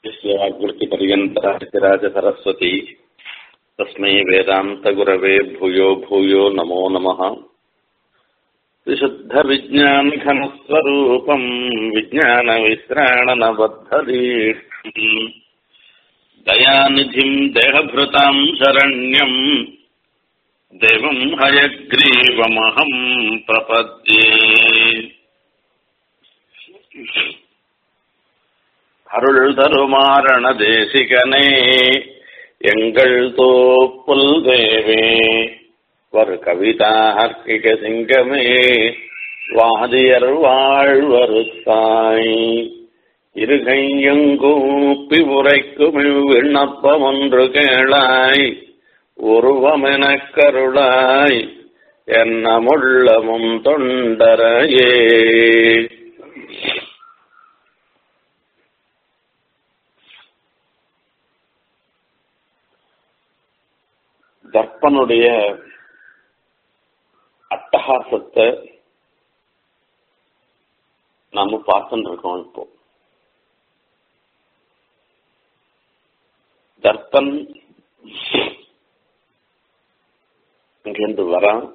यस्य वाग्वृत्तिपर्यन्तराजराज सरस्वती तस्मै वेदान्तगुरवे भूयो भूयो नमो नमः विशुद्धविज्ञानघनस्वरूपम् विज्ञानविश्राणनबद्धदीक्षम् दयानिधिम् देहभृताम् शरण्यम् देवम् हयग्रीवमहम् प्रपद्ये அருள் தருமாரண தேசிகனே எங்கள் தோப்புல் தேவே ஒரு கவிதார்க்கிக சிங்கமே வாதியர் வாழ்வருத்தாய் இருகையங்கூப்பி உரைக்கும் விண்ணப்பம் ஒன்று கேளாய் உருவமெனக் கருளாய் என்னமுள்ளமும் தொண்டரையே தர்ப்பனுடைய அட்டகாசத்தை நாம பார்த்துட்டு இருக்கோம் இப்போ தர்ப்பன் இங்கிருந்து வரான்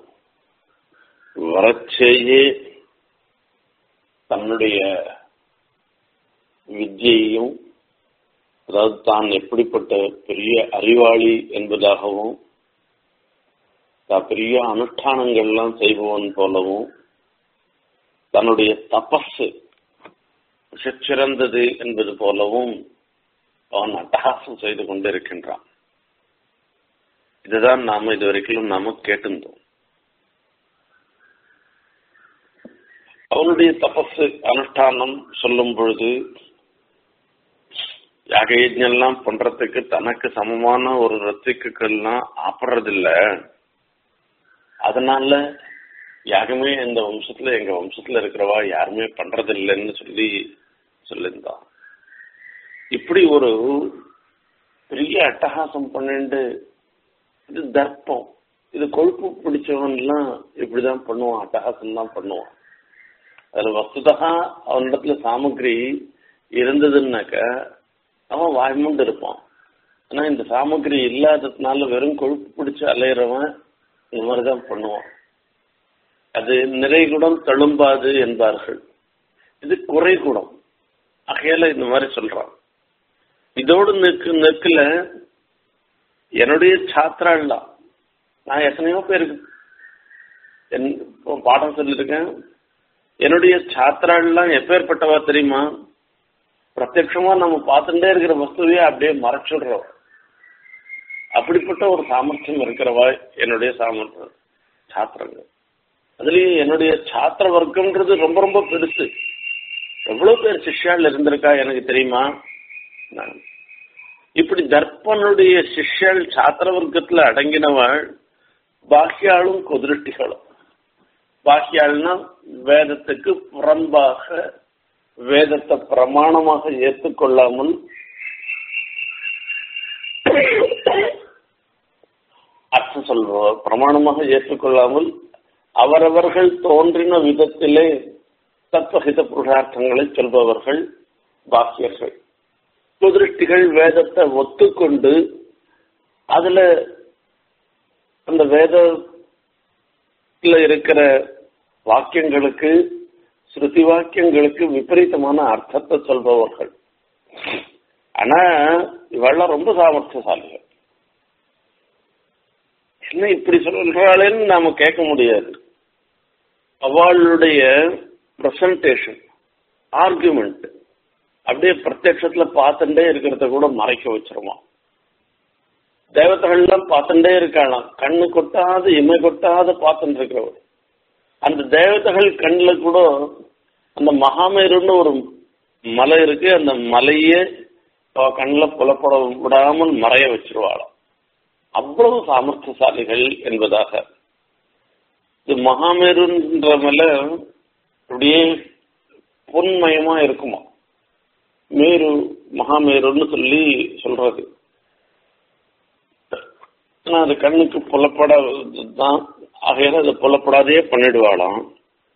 வரச்சேயே தன்னுடைய வித்தியையும் அதாவது தான் எப்படிப்பட்ட பெரிய அறிவாளி என்பதாகவும் தான் பெரிய அனுஷ்டானங்கள்லாம் செய்பவன் போலவும் தன்னுடைய தபஸ் சிறந்தது என்பது போலவும் அவன் அட்டகாசம் செய்து கொண்டிருக்கின்றான் இதுதான் நாம இதுவரைக்கும் நாம கேட்டிருந்தோம் அவனுடைய தபஸ் அனுஷ்டானம் சொல்லும் பொழுது யாக யஜ்ஞெல்லாம் பண்றதுக்கு தனக்கு சமமான ஒரு ரத்திக்குக்கள்லாம் ஆப்படுறதில்ல அதனால யாருமே இந்த வம்சத்துல எங்க வம்சத்துல இருக்கிறவா யாருமே பண்றதில்லைன்னு சொல்லி சொல்லியிருந்தான் இப்படி ஒரு பெரிய அட்டகாசம் பண்ணிட்டு இது தர்ப்பம் இது கொழுப்பு பிடிச்சவன்லாம் இப்படிதான் பண்ணுவான் அட்டகாசம் தான் பண்ணுவான் அதுல வஸ்துதா அவனிடத்துல சாமகிரி இருந்ததுன்னாக்க அவன் வாய்மூண்டு இருப்பான் ஆனா இந்த சாமகிரி இல்லாததுனால வெறும் கொழுப்பு பிடிச்சு அலையிறவன் இந்த மாதிரிதான் பண்ணுவான் அது நிறைகுடம் தழும்பாது என்பார்கள் இது குறைகுடம் ஆகையால இந்த மாதிரி சொல்றான் இதோடு நிற்கு நிற்கல என்னுடைய சாத்திராள்லாம் நான் எத்தனையோ பேருக்கு என் பாடம் சொல்லியிருக்கேன் என்னுடைய சாத்திராள்லாம் எப்பேற்பட்டவா தெரியுமா பிரத்யட்சமா நம்ம பார்த்துட்டே இருக்கிற வஸ்துவையே அப்படியே மறைச்சிடுறோம் அப்படிப்பட்ட ஒரு சாமர்த்தியம் இருக்கிறவா என்னுடைய சாமர்த்தியம் சாத்திரங்க அதுலயும் என்னுடைய சாத்திர வர்க்கம்ன்றது ரொம்ப ரொம்ப பெருசு எவ்வளவு பேர் சிஷ்யால் இருந்திருக்கா எனக்கு தெரியுமா நான் இப்படி தர்ப்பனுடைய சிஷ்யால் சாத்திர வர்க்கத்துல அடங்கினவள் பாக்கியாளும் குதிருட்டிகளும் பாக்கியாள்னா வேதத்துக்கு புறம்பாக வேதத்தை பிரமாணமாக ஏற்றுக்கொள்ளாமல் அர்த்தம் சொல்பவர் பிரமாணமாக ஏற்றுக்கொள்ளாமல் அவரவர்கள் தோன்றின விதத்திலே தத்வகித புருஷார்த்தங்களை சொல்பவர்கள் பாக்கியர்கள் குதிருஷ்டிகள் வேதத்தை ஒத்துக்கொண்டு அதுல அந்த வேதத்துல இருக்கிற வாக்கியங்களுக்கு ஸ்ருதி வாக்கியங்களுக்கு விபரீதமான அர்த்தத்தை சொல்பவர்கள் ஆனா இவெல்லாம் ரொம்ப சாமர்த்தியசாலிகள் என்ன இப்படி சொல்றாளேன்னு நாம கேட்க முடியாது அவளுடைய பிரசன்டேஷன் ஆர்குமெண்ட் அப்படியே பிரத்யட்சத்துல பார்த்துட்டே இருக்கிறத கூட மறைக்க வச்சிருமா தேவதைகள்லாம் பார்த்துட்டே இருக்கலாம் கண்ணு கொட்டாது இமை கொட்டாத பார்த்துட்டு இருக்கிறவர் அந்த தேவதைகள் கண்ணில் கூட அந்த மகாமேருன்னு ஒரு மலை இருக்கு அந்த மலையே கண்ணில் புலப்பட விடாமல் மறைய வச்சிருவாளாம் அவ்வளவு சாமர்த்தியசாலிகள் என்பதாக இது மகாமேருன்ற மலை அப்படியே பொன்மயமா இருக்குமா மேரு மகாமேருன்னு சொல்லி சொல்றது ஆனா அது கண்ணுக்கு புலப்படாதான் ஆகையால அதை புலப்படாதே பண்ணிடுவாளாம்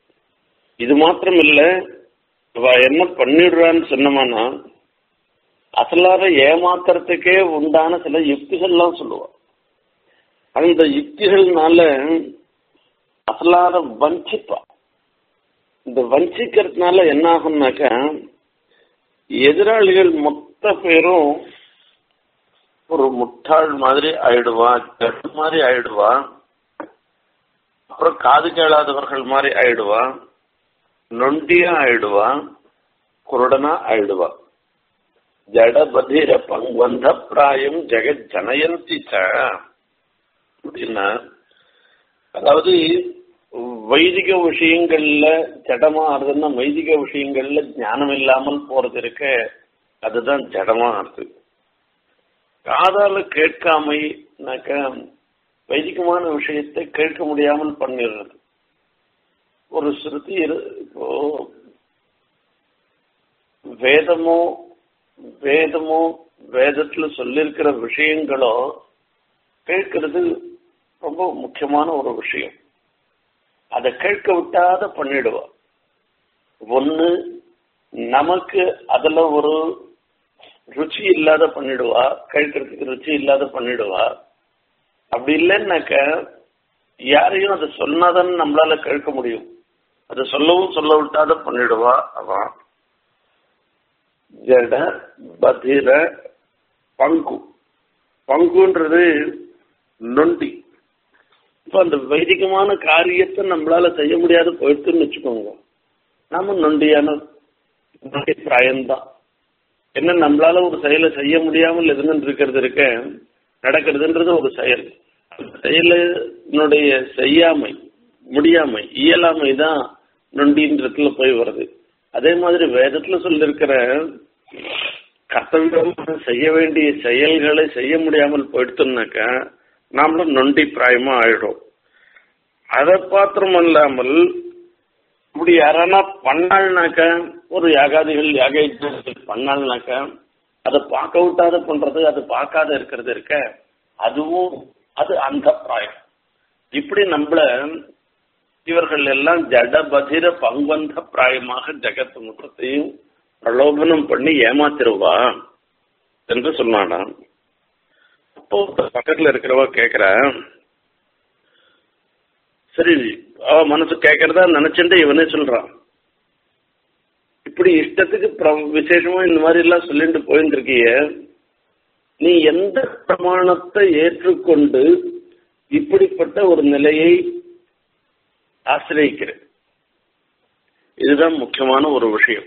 இது மாத்திரம் இல்ல இவ என்ன பண்ணிடுறான்னு சொன்னோம்னா அசலார ஏமாத்துறதுக்கே உண்டான சில யுக்திகள்லாம் சொல்லுவா அந்த யுக்திகள்னால அசலார வஞ்சிப்பா இந்த வஞ்சிக்கிறதுனால என்ன ஆகும்னாக்க எதிராளிகள் மொத்த பேரும் ஒரு முட்டாள் மாதிரி ஆயிடுவா ஜட்டு மாதிரி ஆயிடுவா அப்புறம் காது கேளாதவர்கள் மாதிரி ஆயிடுவா நொண்டியா ஆயிடுவா குருடனா ஆயிடுவா ஜடபதிர பங்கந்த பிராயம் ஜெகத் ஜனயந்தி அப்படின்னா அதாவது வைதிக விஷயங்கள்ல ஜடமா ஆறுதுன்னா வைதிக விஷயங்கள்ல ஞானம் இல்லாமல் போறது இருக்க அதுதான் ஜடமா ஆறுது காதால கேட்காமைனாக்க வைதிகமான விஷயத்தை கேட்க முடியாமல் பண்ணிடுறது ஒரு ஸ்ருதி இப்போ வேதமோ வேதமோ வேதத்துல சொல்லியிருக்கிற விஷயங்களோ கேட்கறது ரொம்ப முக்கியமான ஒரு விஷயம் அதை கேட்க விட்டாத பண்ணிடுவா ஒண்ணு நமக்கு அதுல ஒரு ருச்சி இல்லாத பண்ணிடுவா கேட்கறதுக்கு ருச்சி இல்லாத பண்ணிடுவா அப்படி இல்லைன்னாக்க யாரையும் அதை சொன்னாதான் நம்மளால கேட்க முடியும் அதை சொல்லவும் சொல்ல விட்டாத பண்ணிடுவா அவன் ஜட பதிர பங்கு பங்குன்றது நொண்டி இப்ப அந்த வைதிகமான காரியத்தை நம்மளால செய்ய முடியாத போயிடுச்சுன்னு வச்சுக்கோங்க நாம நொண்டியான நொண்டி பிராயம்தான் என்ன நம்மளால ஒரு செயலை செய்ய முடியாமல் எதுன்னு இருக்கிறது இருக்க நடக்கிறதுன்றது ஒரு செயல் அந்த செயலினுடைய செய்யாமை முடியாமை இயலாமை தான் நொண்டின்றதுல போய் வருது அதே மாதிரி வேதத்துல சொல்லிருக்கிற கர்த்தவியமாக செய்ய வேண்டிய செயல்களை செய்ய முடியாமல் போயிடுத்தோம்னாக்கா நாமளும் நொண்டி பிராயமா ஆயிடும் அதை பாத்திரம் இல்லாமல் இப்படி யாரானா பண்ணாள்னாக்க ஒரு யாகாதிகள் யாக பண்ணாள்னாக்க அதை பார்க்க விட்டாத பண்றது அது பார்க்காத இருக்கிறது இருக்க அதுவும் அது அந்த பிராயம் இப்படி நம்மள இவர்கள் எல்லாம் ஜடபதிர பங்கந்த பிராயமாக ஜெகத்து முற்றத்தையும் பிரலோபனம் பண்ணி ஏமாத்திருவா என்று சொன்னானாம் அப்போ பக்கத்துல இருக்கிறவ கேக்குற சரி அவ மனசு கேட்கறதா நினைச்சுட்டு இவனே சொல்றான் இப்படி இஷ்டத்துக்கு விசேஷமா இந்த மாதிரி எல்லாம் சொல்லிட்டு போயிருந்திருக்கிய நீ எந்த பிரமாணத்தை ஏற்றுக்கொண்டு இப்படிப்பட்ட ஒரு நிலையை ஆசிரியிக்கிற இதுதான் முக்கியமான ஒரு விஷயம்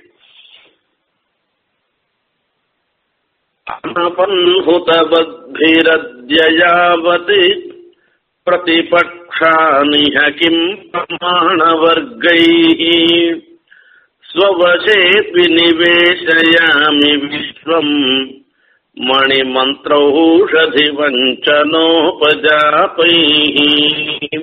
அனபன்ஹுதபத்பிரத்யயாவத் प्रतिपक्षानिह किम् प्रमाणवर्गैः स्ववशेऽपि निवेशयामि विश्वम् மணிமந்திரௌஷதிவஞ்சனோபஜாபைः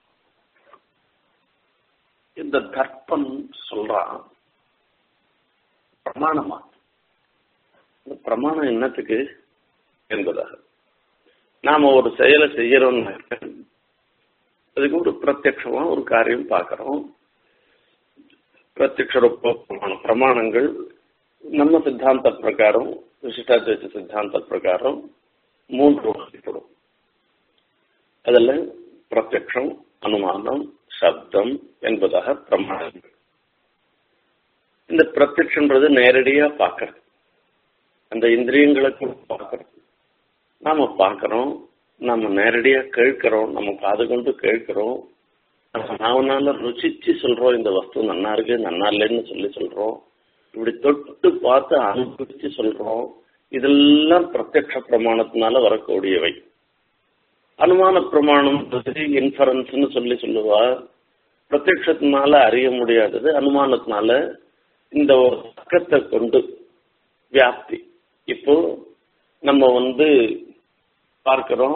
இந்த தர்ப்பம் சொல்றான் பிரமாணமா இந்த பிரமாணம் என்னத்துக்கு என்பதாக நாம ஒரு செயலை செய்யறோம்னா அதுக்கு ஒரு பிரத்யட்சமா ஒரு காரியம் பார்க்கறோம் பிரத்யக்ஷ பிரமாணம் பிரமாணங்கள் நம்ம சித்தாந்த பிரகாரம் விசிஷ்டாத்வைத சித்தாந்த பிரகாரம் மூன்று வகைப்படும் அதில் பிரத்யக்ஷம் அனுமானம் சப்தம் என்பதாக பிரமாணங்கள் இந்த பிரத்யக்ஷன்றது நேரடியா பார்க்கறது அந்த இந்திரியங்களுக்கு பார்க்கறது நாம பார்க்கறோம் நம்ம நேரடியா கேட்கிறோம் நம்ம காது கொண்டு கேட்கிறோம் நம்ம நாவனால ருசிச்சு சொல்றோம் இந்த வஸ்து நன்னா இருக்கு நன்னா இல்லைன்னு சொல்லி சொல்றோம் இப்படி தொட்டு பார்த்து அனுபவிச்சு சொல்றோம் இதெல்லாம் பிரத்யக்ஷ பிரமாணத்தினால வரக்கூடியவை அனுமான பிரமாணம் இன்ஃபரன்ஸ்னு சொல்லி சொல்லுவா பிரத்யக்ஷத்தினால அறிய முடியாதது அனுமானத்தினால இந்த ஒரு பக்கத்தை கொண்டு வியாப்தி இப்போ நம்ம வந்து பார்க்கிறோம்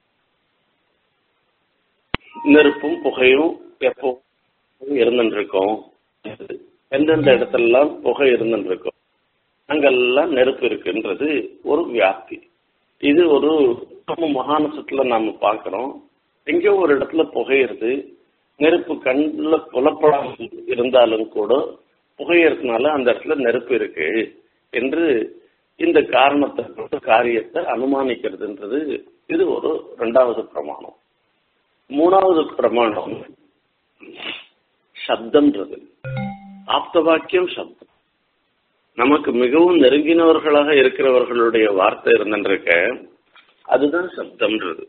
நெருப்பும் புகையும் எப்போ இருந்துருக்கோம் எந்தெந்த இடத்துலலாம் புகை இருந்துருக்கோம் அங்கெல்லாம் நெருப்பு இருக்குன்றது ஒரு வியாப்தி இது ஒரு நம்ம மகானசத்துல நாம பார்க்கிறோம் எங்கேயோ ஒரு இடத்துல புகையிறது நெருப்பு கண்ணில் புலப்படாமல் இருந்தாலும் கூட புகையறதுனால அந்த இடத்துல நெருப்பு இருக்கு என்று இந்த காரணத்தை கொண்டு காரியத்தை அனுமானிக்கிறதுன்றது இது ஒரு ரெண்டாவது பிரமாணம் மூணாவது பிரமாணம் சப்தம்ன்றது ஆப்த வாக்கியம் சப்தம் நமக்கு மிகவும் நெருங்கினவர்களாக இருக்கிறவர்களுடைய வார்த்தை இருந்துருக்க அதுதான் சப்தம்ன்றது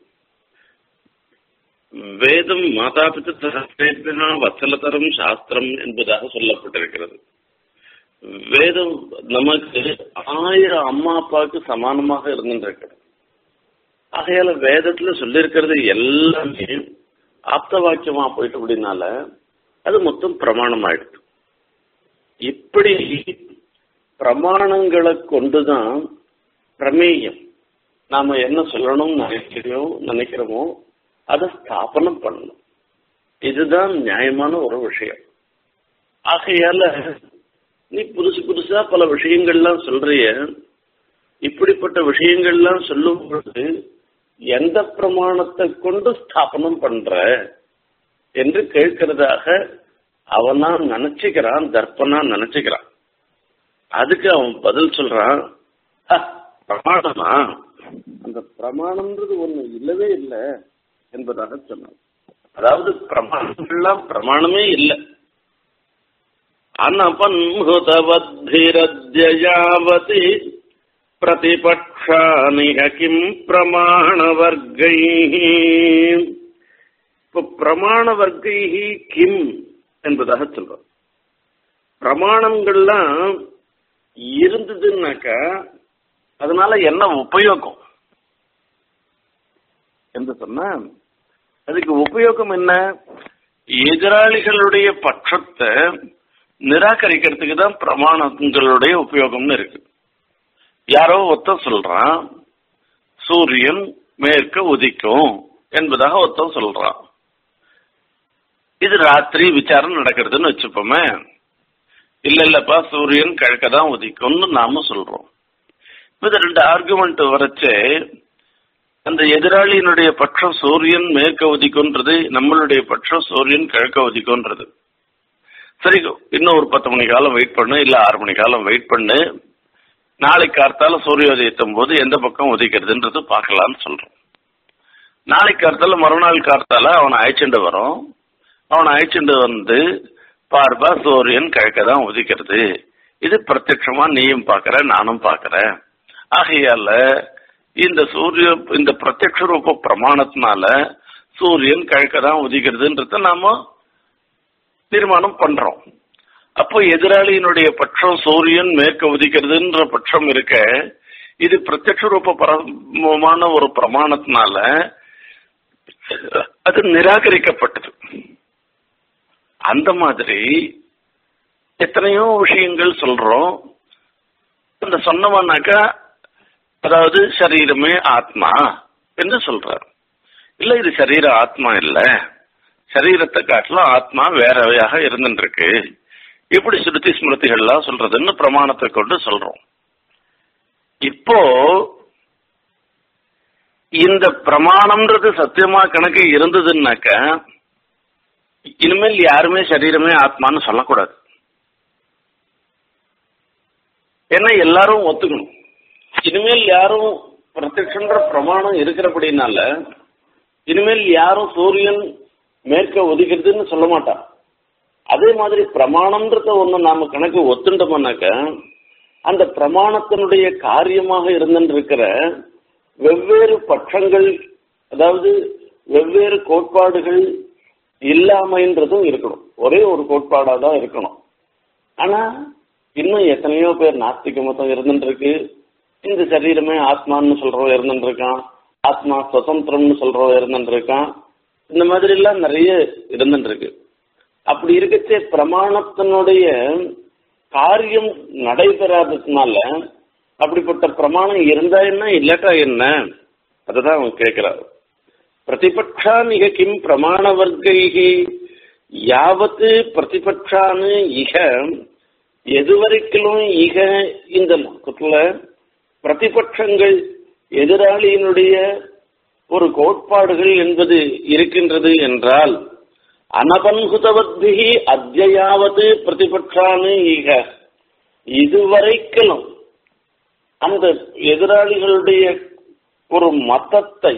வேதம் மாதாபித்து சகசிரேபினா வத்சலதரம் சாஸ்திரம் என்பதாக சொல்லப்பட்டிருக்கிறது வேதம் நமக்கு ஆயிரம் அம்மா அப்பாவுக்கு சமானமாக இருந்துருக்கிறது ஆகையால வேதத்துல சொல்லியிருக்கிறது எல்லாமே ஆப்த வாக்கியமா போயிட்டு அப்படின்னால அது மொத்தம் பிரமாணம் ஆயிடுது இப்படி பிரமாணங்களை கொண்டுதான் பிரமேயம் நாம என்ன சொல்லணும்னு நினைக்கிறோம் நினைக்கிறோமோ அதை ஸ்தாபனம் பண்ணணும் இதுதான் நியாயமான ஒரு விஷயம் ஆகையால நீ புதுசு புதுசா பல விஷயங்கள்லாம் சொல்றிய இப்படிப்பட்ட விஷயங்கள்லாம் சொல்லும் பொழுது எந்த பிரமாணத்தை கொண்டு ஸ்தாபனம் பண்ற என்று கேட்கிறதாக அவனா நினைச்சுக்கிறான் தர்ப்பனா நினைச்சுக்கிறான் அதுக்கு அவன் பதில் சொல்றான் பிரமாணமா அந்த பிரமாணம்ன்றது ஒண்ணு இல்லவே இல்லை என்பதாக சொன்னான் அதாவது பிரமாணங்கள்லாம் பிரமாணமே இல்லை அனபன்முதவத்திரத்யாவதி பிரதிபக்ஷானிக கிம் பிரமாணவர்கை இப்போ பிரமாண வர்க்கை கிம் என்பதாக சொல்றோம் பிரமாணங்கள்லாம் இருந்ததுன்னாக்கா அதனால என்ன உபயோகம் என்று சொன்னா அதுக்கு உபயோகம் என்ன எதிராளிகளுடைய பட்சத்தை நிராகரிக்கிறதுக்கு தான் பிரமாணங்களுடைய உபயோகம்னு இருக்கு யாரோ ஒருத்த சொல்றான் சூரியன் மேற்க உதிக்கும் என்பதாக ஒருத்தன் சொல்றான் இது ராத்திரி விசாரம் நடக்கிறதுன்னு வச்சுப்போமே இல்ல இல்லப்பா சூரியன் கிழக்க தான் உதிக்கும்னு நாம சொல்றோம் இது ரெண்டு ஆர்குமெண்ட் வரைச்சே அந்த எதிராளியினுடைய பட்சம் சூரியன் மேற்க உதிக்கும்ன்றது நம்மளுடைய பட்சம் சூரியன் கிழக்க உதிக்கும்ன்றது சரி இன்னும் ஒரு பத்து மணி காலம் வெயிட் பண்ணு இல்ல ஆறு மணி காலம் வெயிட் பண்ணு நாளைக்கு கார்த்தால சூரியோதயத்தும் போது எந்த பக்கம் உதிக்கிறதுன்றது பார்க்கலாம்னு சொல்றோம் நாளைக்கு கார்த்தால மறுநாள் கார்த்தால அவனை அழைச்சிட்டு வரோம் அவனை அழைச்சிட்டு வந்து பார்ப்பா சூரியன் கிழக்க தான் உதிக்கிறது இது பிரத்யட்சமா நீயும் பாக்குற நானும் பாக்குறேன் ஆகையால இந்த சூரிய இந்த பிரத்யக்ஷ ரூப பிரமாணத்தினால சூரியன் கிழக்க தான் உதிக்கிறதுன்றத நாம தீர்மானம் பண்றோம் அப்போ எதிராளியினுடைய பட்சம் சூரியன் மேற்க உதிக்கிறதுன்ற பட்சம் இருக்க இது பிரத்யக்ஷ ரூப பரமான ஒரு பிரமாணத்தினால அது நிராகரிக்கப்பட்டது அந்த மாதிரி எத்தனையோ விஷயங்கள் சொல்றோம் அந்த சொன்னவனாக்கா அதாவது சரீரமே ஆத்மா என்று சொல்றார் இல்ல இது சரீர ஆத்மா இல்ல சரீரத்தை காட்டிலும் ஆத்மா வேறவையாக இருந்துருக்கு இப்படி ஸ்ருதி ஸ்மிருதிகள்லாம் சொல்றதுன்னு பிரமாணத்தை கொண்டு சொல்றோம் இப்போ இந்த பிரமாணம்ன்றது சத்தியமா கணக்கு இருந்ததுன்னாக்க இனிமேல் யாருமே சரீரமே ஆத்மான்னு சொல்லக்கூடாது ஏன்னா எல்லாரும் ஒத்துக்கணும் இனிமேல் யாரும் பிரத்யக்ஷன்ற பிரமாணம் இருக்கிறபடினால இனிமேல் யாரும் சூரியன் மேற்க ஒதுக்கிறதுன்னு சொல்ல மாட்டான் அதே மாதிரி பிரமாணம்ன்றத ஒண்ணு நாம கணக்கு ஒத்துண்டோம்னாக்க அந்த பிரமாணத்தினுடைய காரியமாக இருந்திருக்கிற வெவ்வேறு பட்சங்கள் அதாவது வெவ்வேறு கோட்பாடுகள் இல்லாமைன்றதும் இருக்கணும் ஒரே ஒரு கோட்பாடா தான் இருக்கணும் ஆனா இன்னும் எத்தனையோ பேர் நாஸ்திக மதம் இருந்துருக்கு இந்த சரீரமே ஆத்மான்னு சொல்றவன் இருந்துருக்கான் ஆத்மா சுதந்திரம்னு சொல்றவன் இருந்துருக்கான் இந்த மாதிரி எல்லாம் நிறைய இருந்துருக்கு அப்படி இருக்கச்சே பிரமாணத்தினுடைய காரியம் நடைபெறாததுனால அப்படிப்பட்ட பிரமாணம் இருந்தா என்ன இல்லாட்டா என்ன அததான் அவன் கேட்கிறார் பிரதிபட்சான் இக கிம் பிரமாண வர்க்கைகி யாவத்து பிரதிபட்சான்னு இக எதுவரைக்கும் இக இந்த லோகத்துல பிரதிபட்சங்கள் எதிராளியினுடைய ஒரு கோட்பாடுகள் என்பது இருக்கின்றது என்றால் அனபன்குதவத்பிகி அத்தியாவது பிரதிபட்சானு ஈக இதுவரைக்கும் அந்த எதிராளிகளுடைய ஒரு மதத்தை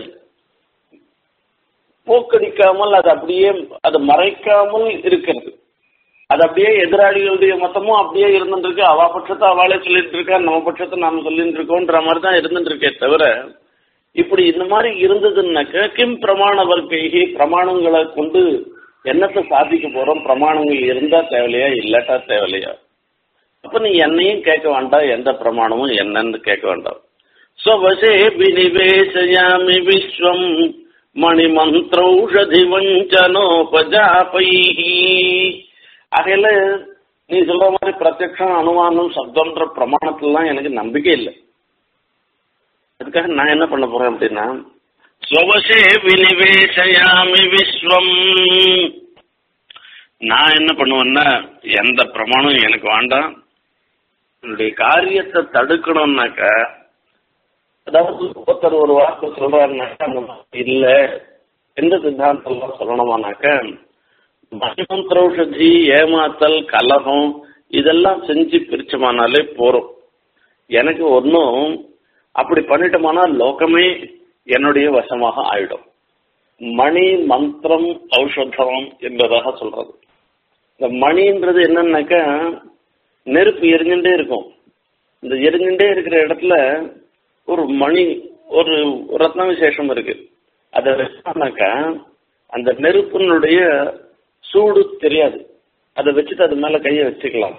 போக்கடிக்காமல் அது அப்படியே அது மறைக்காமல் இருக்கிறது அது அப்படியே எதிராளிகளுடைய மொத்தமும் அப்படியே இருந்துட்டு இருக்கு அவ பட்சத்தை அவளே சொல்லிட்டு இருக்கா நம்ம பட்சத்தை நாம சொல்லிட்டு இருக்கோன்ற மாதிரி தான் இருந்துட்டு இருக்கே தவிர இப்படி இந்த மாதிரி இருந்ததுன்னாக்க கிம் பிரமாண வர்க்கைகி பிரமாணங்களை கொண்டு என்னத்தை சாதிக்க போறோம் பிரமாணங்கள் இருந்தா தேவையில்லையா இல்லாட்டா தேவையில்லையா அப்ப நீ என்னையும் கேட்க வேண்டாம் எந்த பிரமாணமும் என்னன்னு கேட்க வேண்டாம் ஸ்வசே வினிவேசயாமி விஸ்வம் மணிமந்திரௌஷதி வஞ்சனோபஜாபை ஆகையில நீ சொல்ற மாதிரி பிரத்யக்ஷம் அனுமானம் சப்தம்ன்ற பிரமாணத்துலாம் எனக்கு நம்பிக்கை இல்லை அதுக்காக நான் என்ன பண்ண போறேன் அப்படின்னா ஸ்வசே வினிவேசயாமி விஸ்வம் நான் என்ன பண்ணுவேன்னா எந்த பிரமாணம் எனக்கு வேண்டாம் என்னுடைய காரியத்தை தடுக்கணும்னாக்க அதாவது ஒருத்தர் ஒரு வார்த்தை சொல்றாருனாக்கா அந்த மாதிரி இல்ல எந்த சித்தாந்தம் சொல்லணுமானாக்க மணிமந்திரௌஷதி ஏமாத்தல் கலகம் இதெல்லாம் செஞ்சு பிரிச்சோமானாலே போறோம் எனக்கு ஒன்றும் அப்படி பண்ணிட்டோமானா லோகமே என்னுடைய வசமாக ஆயிடும் மணி மந்திரம் ஔஷதம் என்பதாக சொல்றது இந்த மணின்றது என்னன்னாக்கா நெருப்பு எரிஞ்சுட்டே இருக்கும் இந்த எரிஞ்சுட்டே இருக்கிற இடத்துல ஒரு மணி ஒரு ரத்ன விசேஷம் இருக்கு அதை வச்சானாக்கா அந்த நெருப்பினுடைய சூடு தெரியாது அதை வச்சுட்டு அது மேல கையை வச்சுக்கலாம்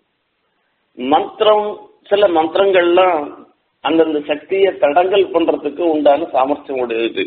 மந்திரம் சில மந்திரங்கள்லாம் அந்தந்த சக்தியை தடங்கல் பண்றதுக்கு உண்டான சாமர்த்தியம் உடையது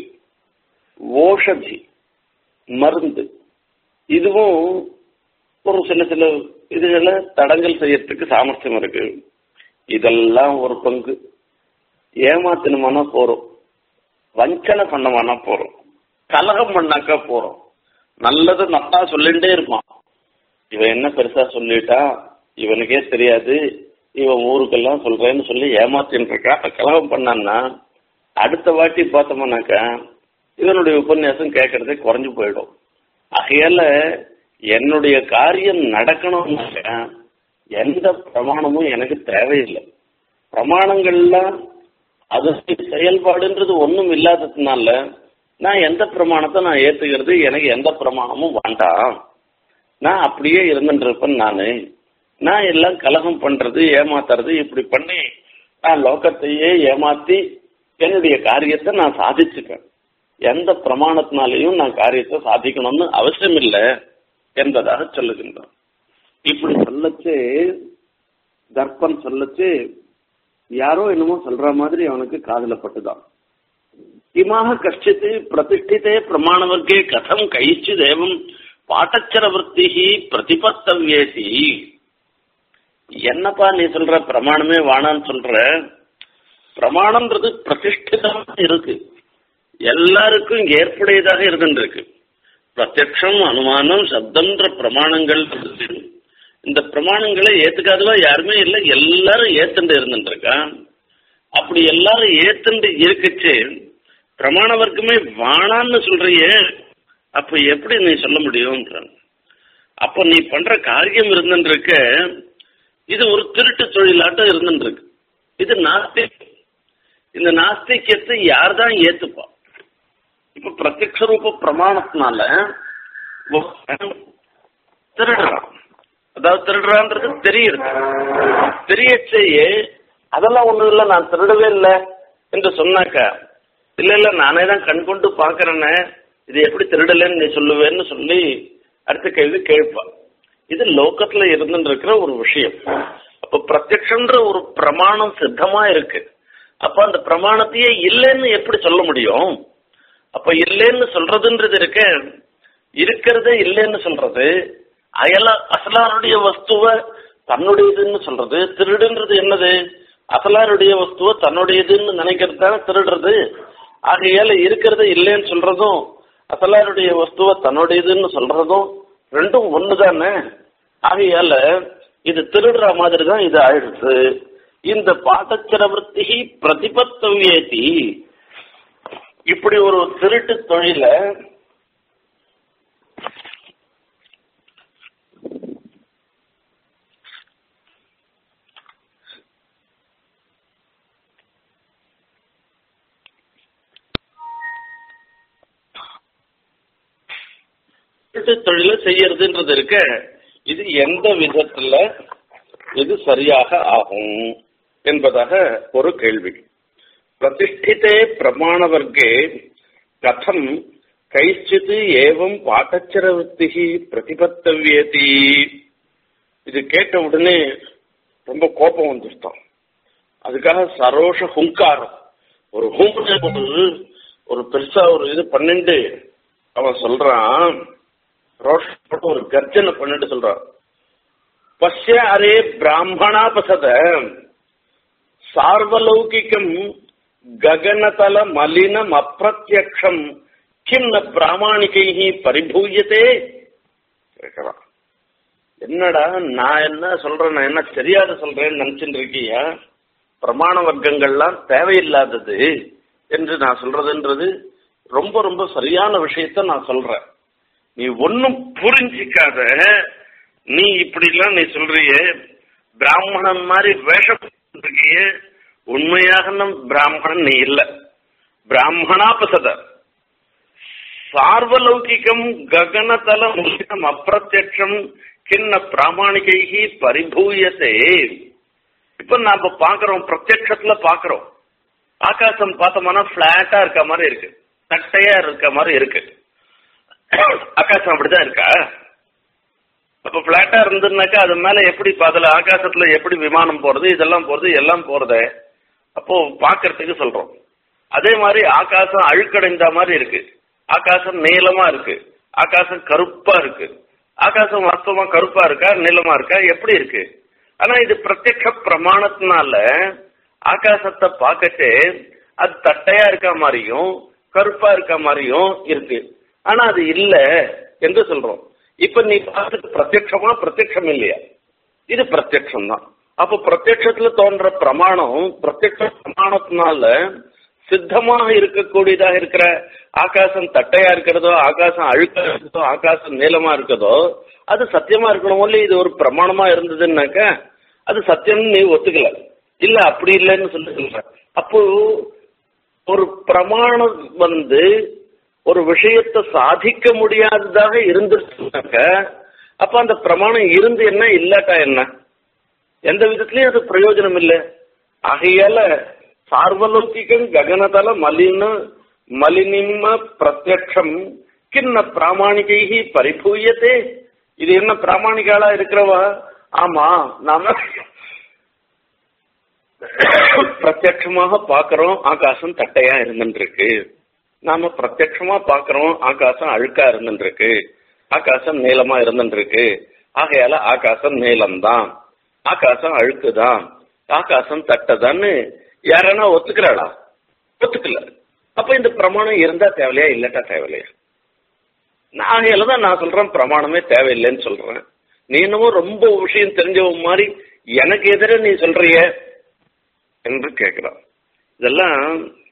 ஓஷதி மருந்து இதுவும் ஒரு சில சில இதுகளை தடங்கல் செய்யறதுக்கு சாமர்த்தியம் இருக்கு இதெல்லாம் ஒரு பங்கு ஏமாத்தினமானா போறோம் வஞ்சனை பண்ணமானா போறோம் கலகம் பண்ணாக்கா போறோம் நல்லது நட்டா சொல்லிட்டே இருப்பான் இவன் என்ன பெருசா சொல்லிட்டா இவனுக்கே தெரியாது இவன் ஊருக்கெல்லாம் சொல்றேன்னு சொல்லி ஏமாத்தின்னு இருக்கா அப்ப கலகம் பண்ணான்னா அடுத்த வாட்டி பார்த்தோம்னாக்கா இவனுடைய உபன்யாசம் கேட்கறதே குறைஞ்சு போயிடும் ஆகையால என்னுடைய காரியம் நடக்கணும்னாக்கா எந்த பிரமாணமும் எனக்கு தேவையில்லை பிரமாணங்கள்லாம் அது செயல்பாடுன்றது ஒன்றும் இல்லாததுனால நான் எந்த பிரமாணத்தை நான் ஏத்துக்கிறது எனக்கு எந்த பிரமாணமும் வேண்டாம் நான் அப்படியே இருந்துருப்பேன் நான் நான் எல்லாம் கலகம் பண்றது ஏமாத்துறது இப்படி பண்ணி நான் லோகத்தையே ஏமாத்தி என்னுடைய காரியத்தை நான் சாதிச்சுப்பேன் எந்த பிரமாணத்தினாலையும் நான் காரியத்தை சாதிக்கணும்னு அவசியம் இல்லை என்பதாக சொல்லுகின்றோம் இப்படி சொல்லச்சு தர்ப்பன் சொல்லச்சு யாரோ என்னமோ சொல்ற மாதிரி அவனுக்கு காதல பட்டுதான் இமாக கஷ்டித்து பிரதிஷ்டித்தே பிரமாணவர்க்கே கதம் கைச்சு தேவம் பாட்டச்சரவர்த்தி பிரதிபத்தவியேசி என்னப்பா நீ சொல்ற பிரமாணமே வானான்னு சொல்ற பிரமாணம்ன்றது பிரதிஷ்டிதமா இருக்கு எல்லாருக்கும் ஏற்புடையதாக இருந்துருக்கு பிரத்யக்ஷம் அனுமானம் சப்தம்ன்ற பிரமாணங்கள் இந்த பிரமாணங்களை ஏத்துக்காதவா யாருமே இல்லை எல்லாரும் ஏத்துண்டு இருந்துருக்கா அப்படி எல்லாரும் ஏத்துண்டு இருக்குச்சு பிரமாண வர்க்கமே வானான்னு சொல்றியே அப்ப எப்படி நீ சொல்ல முடியும்ன்ற அப்ப நீ பண்ற காரியம் இருந்துருக்க இது ஒரு திருட்டு தொழிலாட்டம் இருந்துருக்கு இது நாஸ்திக் இந்த நாஸ்திகத்தை யார் தான் ஏத்துப்பா இப்ப பிரத்யக்ஷ ரூப பிரமாணத்தினால திருடுறான் அதாவது திருடுறான்றது தெரியுது தெரியச்சேயே அதெல்லாம் ஒண்ணும் இல்லை நான் திருடவே இல்லை என்று சொன்னாக்கா இல்ல இல்ல நானே தான் கண் கொண்டு பாக்குறேன்னு இது எப்படி திருடலன்னு நீ சொல்லுவேன்னு சொல்லி அடுத்த கேள்வி கேட்பான் இது லோக்கத்துல இருந்துட்டு இருக்கிற ஒரு விஷயம் அப்ப பிரத்யக்ஷன்ற ஒரு பிரமாணம் சித்தமா இருக்கு அப்ப அந்த பிரமாணத்தையே இல்லைன்னு எப்படி சொல்ல முடியும் அப்ப இல்லைன்னு சொல்றதுன்றது இருக்க இருக்கிறதே இல்லைன்னு சொல்றது அயல அசலாருடைய வஸ்துவ தன்னுடையதுன்னு சொல்றது திருடுன்றது என்னது அசலாருடைய வஸ்துவ தன்னுடையதுன்னு நினைக்கிறது தானே திருடுறது ஆகையால இருக்கிறது இல்லைன்னு சொல்றதும் அசலாருடைய வஸ்துவ தன்னுடையதுன்னு சொல்றதும் ரெண்டும் ஒண்ணுதானே ஆகையால இது திருடுற மாதிரி தான் இது ஆயிடுச்சு இந்த பாட்டச்சரவர்த்தி பிரதிபத்தவியேதி இப்படி ஒரு திருட்டு தொழில வீட்டு தொழிலை செய்யறதுன்றது இருக்க இது எந்த விதத்துல இது சரியாக ஆகும் என்பதாக ஒரு கேள்வி பிரதிஷ்டிதே பிரமாணவர்க்கே கதம் கைச்சித் ஏவம் பாட்டச்சரவருத்தி பிரதிபத்தவியதி இது கேட்ட உடனே ரொம்ப கோபம் வந்துருத்தான் அதுக்காக சரோஷ ஹுங்காரம் ஒரு ஹூம் ஒரு ஒரு பெருசா ஒரு இது பண்ணிட்டு அவன் சொல்றான் ரோஷப்பட்டு ஒரு கர்ஜனை பண்ணிட்டு சொல்றான் பஷ்ய அரே பிராமணாபசத சார்வலௌகிகம் ககனதல மலினம் அப்பிரத்யக்ஷம் கிம் ந பிராமணிகை பரிபூயத்தே கேட்கிறான் என்னடா நான் என்ன சொல்றேன் நான் என்ன தெரியாத சொல்றேன்னு நினைச்சுட்டு இருக்கியா பிரமாண வர்க்கங்கள்லாம் தேவையில்லாதது என்று நான் சொல்றதுன்றது ரொம்ப ரொம்ப சரியான விஷயத்த நான் சொல்றேன் நீ ஒன்னும் புரிஞ்சிக்காத நீ இப்படிலாம் நீ சொல்றிய பிராமணன் மாதிரி வேஷம் இருக்கிய உண்மையாக நம் பிராமணன் நீ இல்ல பிராமணாபசத சார்வலௌகிகம் ககனதல முகிதம் அப்பிரத்யக்ஷம் கிண்ண பிராமணிகைகி பரிபூயத்தே இப்ப நாம பாக்குறோம் பிரத்யக்ஷத்துல பாக்குறோம் ஆகாசம் பார்த்தோம்னா பிளாட்டா இருக்க மாதிரி இருக்கு தட்டையா இருக்க மாதிரி இருக்கு ஆகாசம் அப்படிதான் இருக்கா அப்ப பிளாட்டா இருந்ததுனாக்கா அது மேல எப்படி அதுல ஆகாசத்துல எப்படி விமானம் போறது இதெல்லாம் போறது எல்லாம் போறதே அப்போ பாக்குறதுக்கு சொல்றோம் அதே மாதிரி ஆகாசம் அழுக்கடைந்த மாதிரி இருக்கு ஆகாசம் நீளமா இருக்கு ஆகாசம் கருப்பா இருக்கு ஆகாசம் வாஸ்தவமா கருப்பா இருக்கா நீளமா இருக்கா எப்படி இருக்கு ஆனா இது பிரத்யக்ஷ பிரமாணத்தினால ஆகாசத்தை பார்க்கட்டு அது தட்டையா இருக்க மாதிரியும் கருப்பா இருக்க மாதிரியும் இருக்கு ஆனா அது இல்ல என்று சொல்றோம் இப்ப நீ பார்த்துட்டு பிரத்யக்ஷமா பிரத்யக்ஷம் இல்லையா இது பிரத்யக்ஷம் தான் அப்ப பிரத்யக்ஷத்துல தோன்ற பிரமாணம் பிரத்யக்ஷ பிரமாணத்தினால சித்தமாக இருக்கக்கூடியதாக இருக்கிற ஆகாசம் தட்டையா இருக்கிறதோ ஆகாசம் அழுக்கா இருக்கிறதோ ஆகாசம் நீளமா இருக்கிறதோ அது சத்தியமா இருக்கணும் இல்ல இது ஒரு பிரமாணமா இருந்ததுன்னாக்க அது சத்தியம்னு நீ ஒத்துக்கல இல்ல அப்படி இல்லைன்னு சொல்லி சொல்ற அப்போ ஒரு பிரமாணம் வந்து ஒரு விஷயத்தை சாதிக்க முடியாததாக இருந்துச்சுனாக்க அப்ப அந்த பிரமாணம் இருந்து என்ன இல்லாட்டா என்ன எந்த விதத்திலயும் அது பிரயோஜனம் இல்லை ஆகையால சார்வலௌகிகம் ககனதல மலின மலினிம பிரத்யக்ஷம் கிண்ண பிராமணிகை பரிபூயத்தே இது என்ன பிராமணிகாலா இருக்கிறவா ஆமா நாம பிரத்யட்சமாக பாக்குறோம் ஆகாசம் தட்டையா இருந்துருக்கு நாம பிரத்யட்சமா பாக்குறோம் ஆகாசம் அழுக்கா இருந்துருக்கு ஆகாசம் நீளமா இருந்துருக்கு ஆகையால ஆகாசம் நீளம்தான் ஆகாசம் அழுக்குதான் ஆகாசம் தட்டதான்னு யாரனா ஒத்துக்கிறாளா ஒத்துக்கல அப்ப இந்த பிரமாணம் இருந்தா தேவையில்லையா இல்லட்டா தேவையில்லையா ஆகையால தான் நான் சொல்றேன் பிரமாணமே தேவையில்லைன்னு சொல்றேன் நீ என்னமோ ரொம்ப விஷயம் தெரிஞ்சவ மாதிரி எனக்கு எதிர நீ சொல்றிய என்று கேட்கிறான் இதெல்லாம்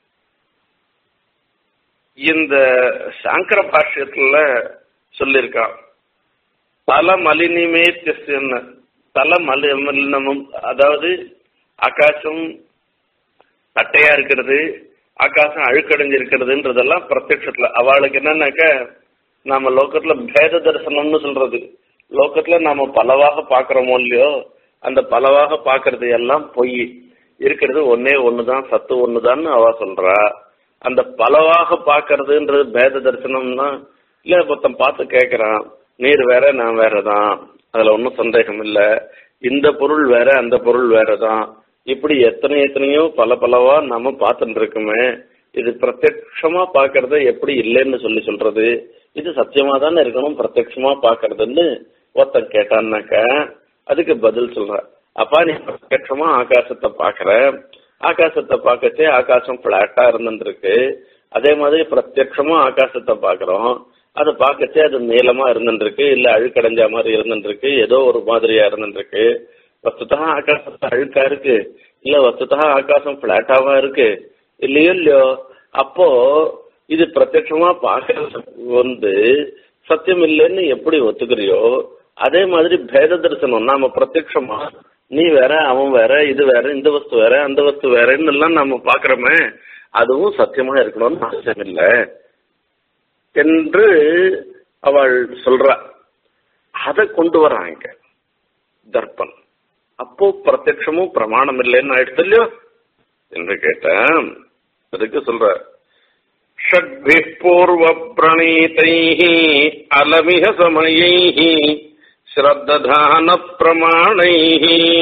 இந்த சாங்கர பாஷ்யத்துல சொல்லியிருக்கான் தல மலினிமே திசன்னு தல மலி மலினமும் அதாவது ஆகாசம் தட்டையா இருக்கிறது ஆகாசம் அழுக்கடைஞ்சிருக்கிறதுன்றதெல்லாம் பிரத்யட்சத்துல அவளுக்கு என்னன்னாக்க நாம லோக்கத்துல பேத தரிசனம்னு சொல்றது லோக்கத்துல நாம பலவாக பாக்குறோமோ இல்லையோ அந்த பலவாக பாக்குறது எல்லாம் பொய் இருக்கிறது ஒன்னே ஒண்ணுதான் சத்து ஒண்ணுதான்னு அவ சொல்றா அந்த பலவாக பாக்குறதுன்றது பேத தரிசனம்னா இல்ல மொத்தம் பார்த்து கேட்கறான் நீர் வேற நான் வேறதான் அதுல ஒன்றும் சந்தேகம் இல்ல இந்த பொருள் வேற அந்த பொருள் வேறதான் இப்படி எத்தனை எத்தனையோ பல பலவா நாம பார்த்துட்டு இருக்குமே இது பிரத்யட்சமா பாக்குறத எப்படி இல்லைன்னு சொல்லி சொல்றது இது சத்தியமா தானே இருக்கணும் பிரத்யட்சமா பாக்குறதுன்னு ஒருத்தன் கேட்டான்னாக்க அதுக்கு பதில் சொல்ற அப்பா நீ பிரத்யட்சமா ஆகாசத்தை பாக்குற ஆகாசத்தை பார்க்கச்சே ஆகாசம் பிளாட்டா இருந்துருக்கு அதே மாதிரி பிரத்யட்சமா ஆகாசத்தை பாக்குறோம் அதை பார்க்கச்சே அது நீளமா இருந்துருக்கு இல்ல அழுக்கடைஞ்ச மாதிரி இருந்துருக்கு ஏதோ ஒரு மாதிரியா இருந்துருக்கு வஸ்துதா ஆகாசத்தை அழுக்கா இருக்கு இல்ல வஸ்துதா ஆகாசம் பிளாட்டாவா இருக்கு இல்லையோ இல்லையோ அப்போ இது பிரத்யட்சமா பார்க்கறது வந்து சத்தியம் இல்லைன்னு எப்படி ஒத்துக்கிறியோ அதே மாதிரி பேத தரிசனம் நாம பிரத்யட்சமா நீ வேற அவன் வேற இது வேற இந்த வஸ்து வேற அந்த வஸ்து வேறன்னு எல்லாம் நாம பாக்குறோமே அதுவும் சத்தியமா இருக்கணும்னு அவசியம் இல்லை என்று அவள் சொல்ற அதை கொண்டு வராங்க தர்ப்பன் அப்போ பிரத்யட்சமும் பிரமாணம் இல்லைன்னு ஆயிடுச்சு இல்லையோ என்று கேட்டேன் அதுக்கு சொல்ற षड्भिः पूर्वप्रणीतैः अलमिह समयैः श्रद्दधानप्रमाणैः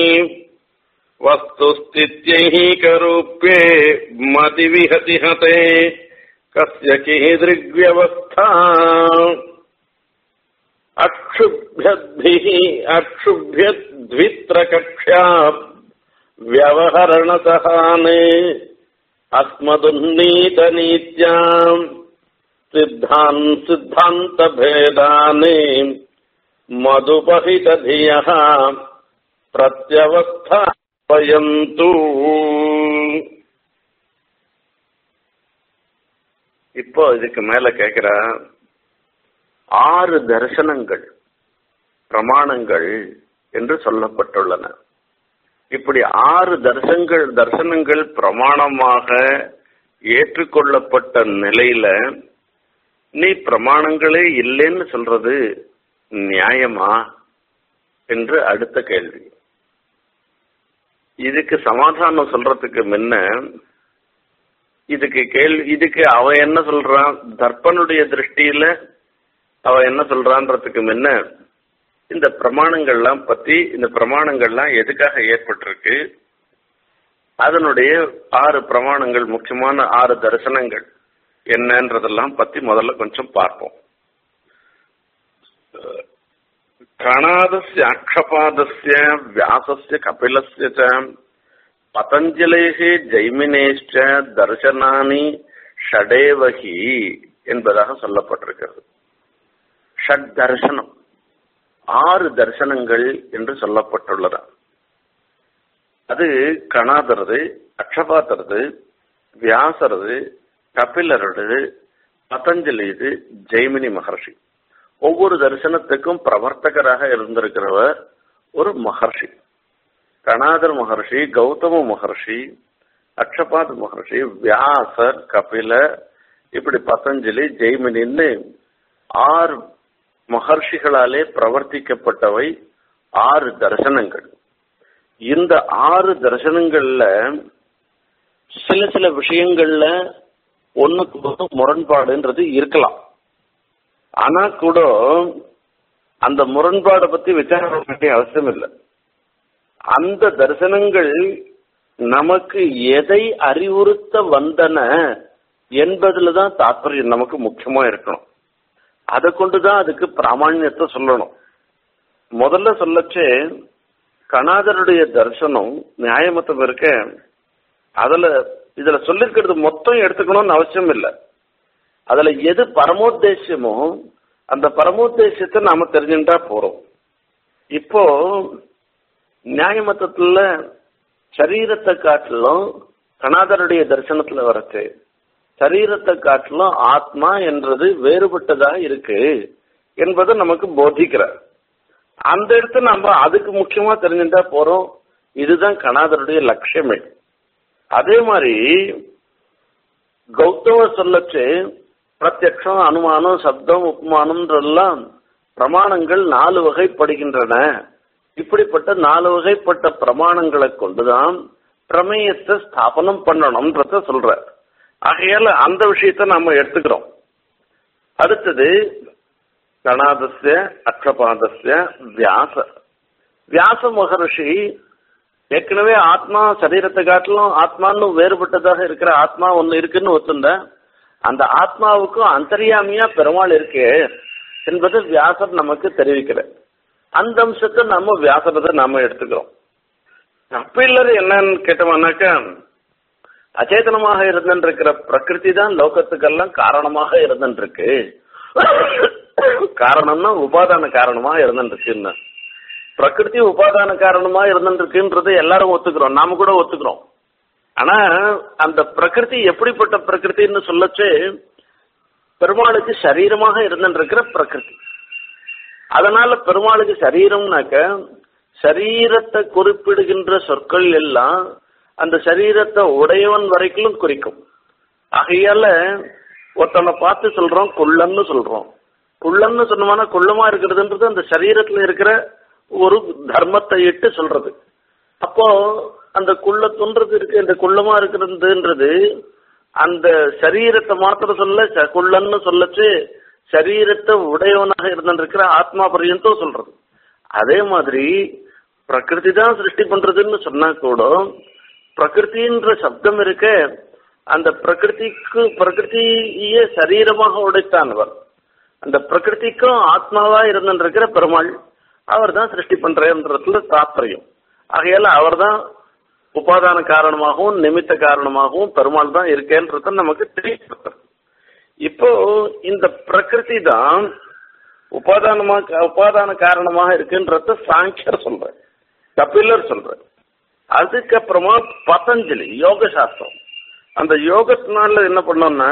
वस्तुस्थित्यैः करूप्ये मतिविहति हते कस्य कीदृग्व्यवस्था अक्षुभ्यद्भिः अक्षुभ्यद्वित्रकक्ष्या व्यवहरणसहाने अस्मदुन्नीतनीत्याम् सिद्धान् सिद्धान्तभेदाने मधुपहितधियः प्रत्यवस्थापयन्तु இப்போ இதுக்கு மேல கேக்குற ஆறு தரிசனங்கள் பிரமாணங்கள் என்று சொல்லப்பட்டுள்ளன இப்படி ஆறு தர்சங்கள் தர்சனங்கள் பிரமாணமாக ஏற்றுக்கொள்ளப்பட்ட நிலையில நீ பிரமாணங்களே இல்லைன்னு சொல்றது நியாயமா என்று அடுத்த கேள்வி இதுக்கு சமாதானம் சொல்றதுக்கு முன்ன இதுக்கு கேள்வி இதுக்கு அவ என்ன சொல்றான் தர்ப்பனுடைய திருஷ்டியில அவ என்ன சொல்றான்றதுக்கு முன்ன இந்த பிரமாணங்கள்லாம் பத்தி இந்த பிரமாணங்கள்லாம் எதுக்காக ஏற்பட்டிருக்கு அதனுடைய ஆறு பிரமாணங்கள் முக்கியமான ஆறு தரிசனங்கள் என்னன்றதெல்லாம் பத்தி முதல்ல கொஞ்சம் பார்ப்போம் கணாதஸ்ய அக்ஷபாதஸ்ய வியாசஸ்ய கபிலஸ்ய ச பதஞ்சலேகே ஜெய்மினேஷ்ட தர்சனானி ஷடேவகி என்பதாக சொல்லப்பட்டிருக்கிறது ஷட் தர்சனம் ஆறு தரிசனங்கள் என்று சொல்லப்பட்டுள்ளது அது கணாதரது அக்ஷபாதரது வியாசரது கபிலரது பதஞ்சலிது ஜெய்மினி மகர்ஷி ஒவ்வொரு தரிசனத்துக்கும் பிரவர்த்தகராக இருந்திருக்கிறவர் ஒரு மகர்ஷி கணாதர் மகர்ஷி கௌதம மகர்ஷி அக்ஷபாத் மகர்ஷி வியாசர் கபில இப்படி பதஞ்சலி ஜெய்மினின்னு ஆறு மகர்ஷிகளாலே பிரவர்த்திக்கப்பட்டவை ஆறு தரிசனங்கள் இந்த ஆறு தரிசனங்கள்ல சில சில விஷயங்கள்ல ஒண்ணுக்கு ஒன்று முரண்பாடுன்றது இருக்கலாம் ஆனா கூட அந்த முரண்பாடை பத்தி விசாரணை பண்ண வேண்டிய அவசியம் இல்லை அந்த தரிசனங்கள் நமக்கு எதை அறிவுறுத்த வந்தன என்பதுல தான் தாற்பயம் நமக்கு முக்கியமா இருக்கணும் அதை கொண்டுதான் அதுக்கு பிராமணியத்தை சொல்லணும் முதல்ல சொல்லச்சே கணாதருடைய தரிசனம் நியாயமத்தம் இருக்க அதுல இதுல சொல்லிருக்கிறது மொத்தம் எடுத்துக்கணும்னு அவசியம் இல்லை அதுல எது பரமோத்தேசியமோ அந்த பரமோத்தேசியத்தை நாம தெரிஞ்சுட்டா போறோம் இப்போ நியாயமத்தத்துல சரீரத்தை காட்டிலும் கணாதருடைய தரிசனத்துல வரச்சு சரீரத்தை காட்டிலும் ஆத்மா என்றது வேறுபட்டதா இருக்கு என்பதை நமக்கு போதிக்கிறார் அந்த இடத்த நம்ம அதுக்கு முக்கியமா தெரிஞ்சுட்டா போறோம் இதுதான் கணாதருடைய லட்சியமே அதே மாதிரி கௌதம சொல்லச்சு பிரத்யக்ஷம் அனுமானம் சப்தம் உப்மானம்ன்றெல்லாம் பிரமாணங்கள் நாலு வகைப்படுகின்றன இப்படிப்பட்ட நாலு வகைப்பட்ட பிரமாணங்களை கொண்டுதான் பிரமேயத்தை ஸ்தாபனம் பண்ணணும்ன்றத சொல்ற ஆகையால அந்த விஷயத்த நாம எடுத்துக்கிறோம் அடுத்தது கணாதஸ்ய அக்ஷபாதஸ்ய வியாச வியாச மகர்ஷி ஏற்கனவே ஆத்மா சரீரத்தை காட்டிலும் ஆத்மான்னு வேறுபட்டதாக இருக்கிற ஆத்மா ஒன்னு இருக்குன்னு ஒத்துண்ட அந்த ஆத்மாவுக்கும் அந்தரியாமியா பெருமாள் இருக்கு என்பது வியாசர் நமக்கு தெரிவிக்கிற அந்த அம்சத்தை நம்ம வியாசரத்தை நாம எடுத்துக்கிறோம் கபிலர் என்னன்னு கேட்டோம்னாக்கா அச்சேதனமாக இருந்திருக்கிற பிரகிருதி தான் லோகத்துக்கெல்லாம் காரணமாக இருந்திருக்கு காரணம்னா உபாதான காரணமா இருந்துருக்குன்னு பிரகிருதி உபாதான காரணமா இருந்துருக்குன்றது எல்லாரும் ஒத்துக்கிறோம் நாம கூட ஒத்துக்கிறோம் ஆனா அந்த பிரகிருதி எப்படிப்பட்ட பிரகிருத்தின்னு சொல்லச்சு பெருமாளுக்கு சரீரமாக இருந்துருக்கிற பிரகிருதி அதனால பெருமாளுக்கு சரீரம்னாக்க சரீரத்தை குறிப்பிடுகின்ற சொற்கள் எல்லாம் அந்த சரீரத்தை உடையவன் வரைக்கும் குறிக்கும் ஆகையால ஒருத்தனை பார்த்து சொல்றோம் குள்ளன்னு சொல்றோம் குள்ளன்னு சொன்னோம்னா குள்ளமா இருக்கிறதுன்றது அந்த சரீரத்துல இருக்கிற ஒரு தர்மத்தை இட்டு சொல்றது அப்போ அந்த குள்ளத்துன்றது இருக்கு இந்த குள்ளமா இருக்கிறதுன்றது அந்த சரீரத்தை மாத்திரம் சொல்ல ச- குள்ளன்னு சொல்லச்சு சரீரத்தை உடையவனாக இருந்திருக்கிற ஆத்மா பரியந்தம் சொல்றது அதே மாதிரி பிரகிருதி தான் சிருஷ்டி பண்றதுன்னு சொன்னா கூட பிரகிருதின்ற சப்தம் இருக்க அந்த பிரகிருதிக்கு பிரகிருதியே சரீரமாக உடைத்தானவர் அந்த பிரகிருதிக்கும் ஆத்மாவா இருந்திருக்கிற பெருமாள் அவர் தான் சிருஷ்டி பண்றதுல தாத்பரியம் ஆகையால அவர் தான் உபாதான காரணமாகவும் நிமித்த காரணமாகவும் பெருமாள் தான் இருக்கேன்றத நமக்கு தெரியப்படுத்துறது இப்போ இந்த பிரகிருதி தான் உபாதானமா உபாதான காரணமாக இருக்குன்றத சாங்கியர் சொல்ற கபிலர் சொல்ற அதுக்கப்புறமா பதஞ்சலி யோக சாஸ்திரம் அந்த யோகத்தினால என்ன பண்ணோம்னா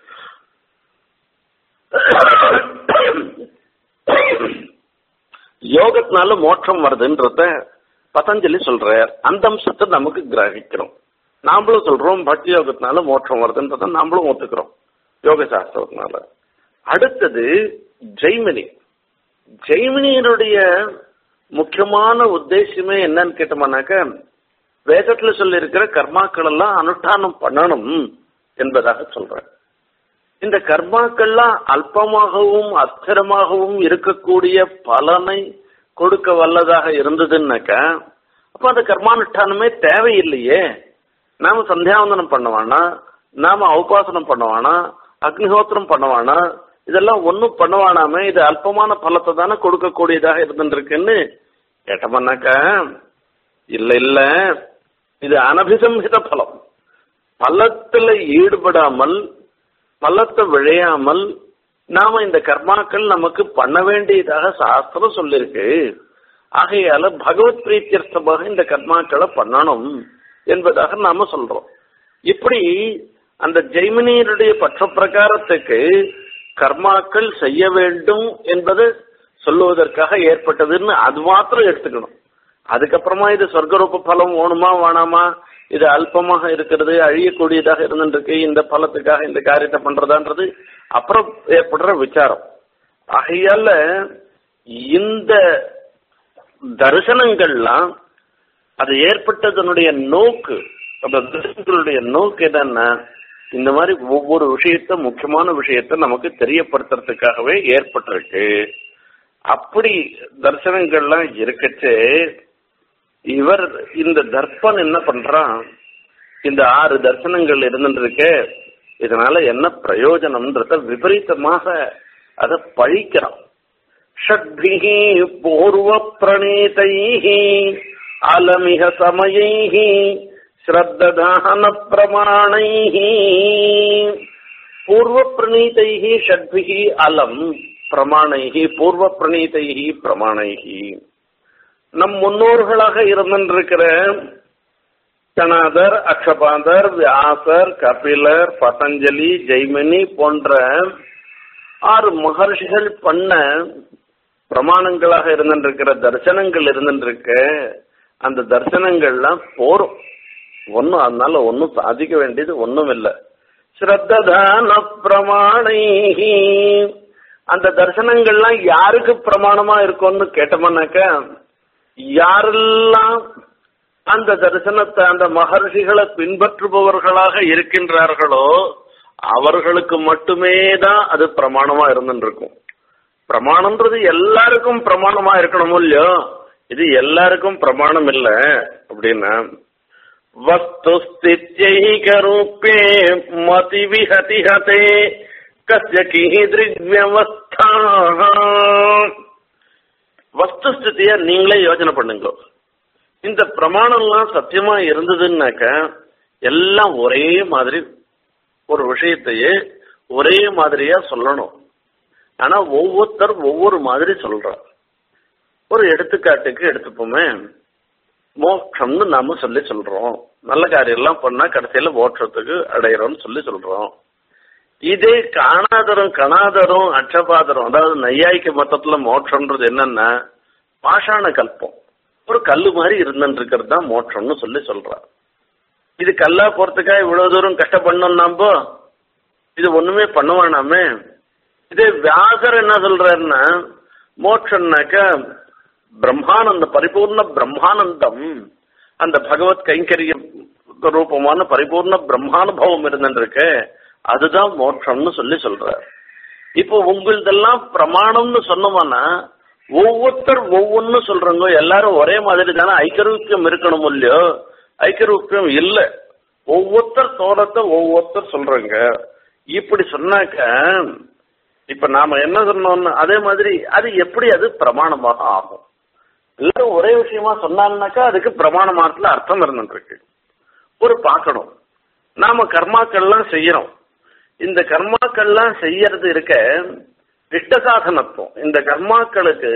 யோகத்தினால மோட்சம் வருதுன்றத பதஞ்சலி சொல்றார் அந்த அம்சத்தை நமக்கு கிரகிக்கிறோம் நாமளும் சொல்றோம் பக்தி யோகத்தினால மோட்சம் வருதுன்றத நாமளும் ஒத்துக்கிறோம் யோக சாஸ்திரத்தினால அடுத்தது ஜெய்மினி ஜெய்மினியினுடைய முக்கியமான உத்தேசமே என்னன்னு கேட்டோம்னாக்க வேதத்துல சொல்லி இருக்கிற கர்மாக்கள் எல்லாம் அனுஷ்டானம் பண்ணணும் என்பதாக சொல்றேன் இந்த கர்மாக்கள்லாம் அல்பமாகவும் அஸ்திரமாகவும் இருக்கக்கூடிய பலனை கொடுக்க வல்லதாக இருந்ததுன்னாக்க அப்ப அந்த கர்மானுஷ்டானமே தேவையில்லையே நாம சந்தியாவந்தனம் பண்ணவானா நாம உபாசனம் பண்ணவானா அக்னிஹோத்திரம் பண்ணவானா இதெல்லாம் ஒன்றும் பண்ணவானாமே இது அல்பமான பலத்தை தானே கொடுக்கக்கூடியதாக இருந்துருக்குன்னு கேட்டோம்னாக்க இல்ல இல்ல இது அனபிசம்ஹித பலம் பலத்துல ஈடுபடாமல் பலத்தை விழையாமல் நாம இந்த கர்மாக்கள் நமக்கு பண்ண வேண்டியதாக சாஸ்திரம் சொல்லிருக்கு ஆகையால பகவத் பிரீத்தியர்த்தமாக இந்த கர்மாக்களை பண்ணணும் என்பதாக நாம சொல்றோம் இப்படி அந்த ஜெய்மினியருடைய பற்ற பிரகாரத்துக்கு கர்மாக்கள் செய்ய வேண்டும் என்பது சொல்லுவதற்காக ஏற்பட்டதுன்னு அது மாத்திரம் எடுத்துக்கணும் அதுக்கப்புறமா இது சொர்க்கரூப பலம் வேணுமா வேணாமா இது அல்பமாக இருக்கிறது அழியக்கூடியதாக இருந்துருக்கு இந்த பலத்துக்காக இந்த காரியத்தை பண்றதான்றது அப்புறம் ஏற்படுற விசாரம் ஆகையால இந்த தரிசனங்கள்லாம் அது ஏற்பட்டதனுடைய நோக்கு அந்த தரிசனங்களுடைய நோக்கு என்னன்னா இந்த மாதிரி ஒவ்வொரு விஷயத்த முக்கியமான விஷயத்த நமக்கு தெரியப்படுத்துறதுக்காகவே ஏற்பட்டிருக்கு அப்படி தரிசனங்கள்லாம் இருக்கச்சே இவர் இந்த தர்ப்பன் என்ன பண்றான் இந்த ஆறு தர்சனங்கள் இருந்துருக்கு இதனால என்ன பிரயோஜனம்ன்றத விபரீதமாக அதை பழிக்கிறான் ஷட்பிஹி பூர்வ பிரணீதைஹி அலமிக சமயைஹி ஸ்ரத்ததான பிரமாணைஹி பூர்வ பிரணீதைஹி ஷட்பிஹி அலம் பிரமாணைஹி பூர்வ பிரணீதைஹி பிரமாணைஹி நம் முன்னோர்களாக இருந்திருக்கிற கணாதர் அக்ஷபாதர் வியாசர் கபிலர் பதஞ்சலி ஜெய்மினி போன்ற ஆறு மகர்ஷிகள் பண்ண பிரமாணங்களாக இருந்திருக்கிற தரிசனங்கள் இருந்திருக்க அந்த தரிசனங்கள்லாம் போரும் ஒன்னும் அதனால ஒன்னும் சாதிக்க வேண்டியது ஒன்றும் இல்லை ஸ்ரத்ததான பிரமாணைஹி அந்த தரிசனங்கள்லாம் யாருக்கு பிரமாணமா இருக்கும்னு கேட்டோம்னாக்க யாரெல்லாம் அந்த தரிசனத்தை அந்த மகர்ஷிகளை பின்பற்றுபவர்களாக இருக்கின்றார்களோ அவர்களுக்கு மட்டுமே தான் அது பிரமாணமா இருந்துருக்கும் பிரமாணம்ன்றது எல்லாருக்கும் பிரமாணமா இருக்கணும் இல்லையோ இது எல்லாருக்கும் பிரமாணம் இல்ல அப்படின்னா வஸ்துஸ்தித்யைக ரூபே மதி விஹதி ஹதே கஸ்ய கீதிருக்வியவஸ்தா வஸ்துஸ்திதிய நீங்களே யோசனை பண்ணுங்க இந்த பிரமாணம்லாம் சத்தியமா இருந்ததுன்னாக்க எல்லாம் ஒரே மாதிரி ஒரு விஷயத்தையே ஒரே மாதிரியா சொல்லணும் ஆனா ஒவ்வொருத்தர் ஒவ்வொரு மாதிரி சொல்றார் ஒரு எடுத்துக்காட்டுக்கு எடுத்துப்போமே மோட்சம்னு நாம சொல்லி சொல்றோம் நல்ல காரியம் எல்லாம் பண்ணா கடைசியில மோட்சத்துக்கு அடையிறோம்னு சொல்லி சொல்றோம் இதே காணாதரும் கணாதரும் அட்சபாதரும் அதாவது நையாய்க்கு மொத்தத்துல மோட்சம்ன்றது என்னன்னா பாஷாண கல்பம் ஒரு கல்லு மாதிரி இருந்துட்டு இருக்கிறது தான் மோட்சம்னு சொல்லி சொல்றார் இது கல்லா போறதுக்காக இவ்வளவு தூரம் கஷ்டப்படணும் நாம இது ஒண்ணுமே பண்ணுவானாமே இதே வியாசர் என்ன சொல்றாருன்னா மோட்சம்னாக்க பிரம்மானந்த பரிபூர்ண பிரம்மானந்தம் அந்த பகவத் கைங்கரிய ரூபமான பரிபூர்ண பிரம்மானுபவம் இருந்துருக்கு அதுதான் மோட்சம்னு சொல்லி சொல்றார் இப்போ உங்களதெல்லாம் பிரமாணம்னு சொன்னோம்னா ஒவ்வொருத்தர் ஒவ்வொன்னு சொல்றாங்க எல்லாரும் ஒரே மாதிரி தானே ஐக்கரூப்பியம் இருக்கணும் இல்லையோ ஐக்கரூப்பியம் இல்ல ஒவ்வொருத்தர் தோடத்தை ஒவ்வொருத்தர் சொல்றாங்க இப்படி சொன்னாக்க இப்ப நாம என்ன சொன்னோம்னா அதே மாதிரி அது எப்படி அது பிரமாணமாக ஆகும் எல்லாரும் ஒரே விஷயமா சொன்னாங்கனாக்கா அதுக்கு பிரமாணமாத்துல அர்த்தம் இருந்துருக்கு ஒரு பார்க்கணும் நாம கர்மாக்கள்லாம் செய்யறோம் இந்த கர்மாக்கள்லாம் செய்யறது இருக்க இஷ்ட சாதனத்துவம் இந்த கர்மாக்களுக்கு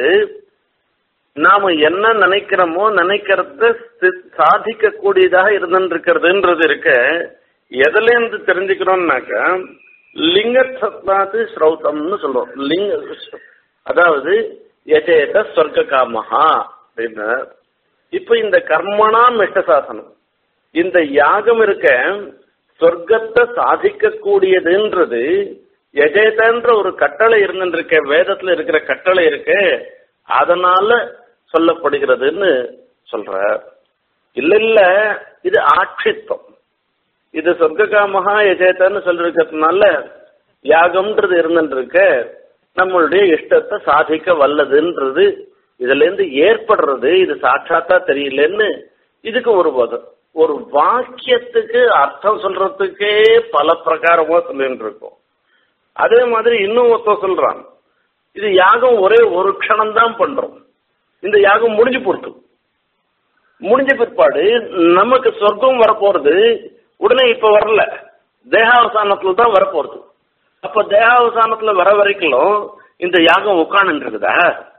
நாம என்ன நினைக்கிறோமோ நினைக்கிறத சாதிக்க கூடியதாக இருந்துருக்கிறதுன்றது இருக்க எதுல இருந்து தெரிஞ்சுக்கிறோம்னாக்க லிங்க சத்னாத்து ஸ்ரௌதம்னு சொல்றோம் லிங்க அதாவது எஜேத சொர்க்க காமஹா அப்படின்னு இப்ப இந்த கர்மணாம் இஷ்ட சாசனம் இந்த யாகம் இருக்க சொர்க்கத்தை சாதிக்க கூடியதுன்றது எஜேதன்ற ஒரு கட்டளை இருந்துருக்க வேதத்துல இருக்கிற கட்டளை இருக்கு அதனால சொல்லப்படுகிறதுன்னு சொல்ற இல்ல இல்ல இது ஆட்சித்வம் இது சொர்க்ககாமகா எஜேதன்னு சொல்லிருக்கிறதுனால யாகம்ன்றது இருந்துருக்க நம்மளுடைய இஷ்டத்தை சாதிக்க வல்லதுன்றது இதுல இருந்து ஏற்படுறது இது சாட்சாத்தா தெரியலன்னு இதுக்கு ஒரு பதம் ஒரு வாக்கியத்துக்கு அர்த்தம் சொல்றதுக்கே பல பிரகாரமா சொல்லிட்டு இருக்கோம் அதே மாதிரி இன்னும் ஒருத்தர் சொல்றான் இது யாகம் ஒரே ஒரு க்ஷணம் தான் பண்றோம் இந்த யாகம் முடிஞ்சு போறது முடிஞ்ச பிற்பாடு நமக்கு சொர்க்கம் வரப்போறது உடனே இப்ப வரல தேகாவசானத்துல தான் வரப்போறது அப்ப தேகாவசானத்துல வர வரைக்கும் இந்த யாகம் உட்கார்ந்து இருக்குதா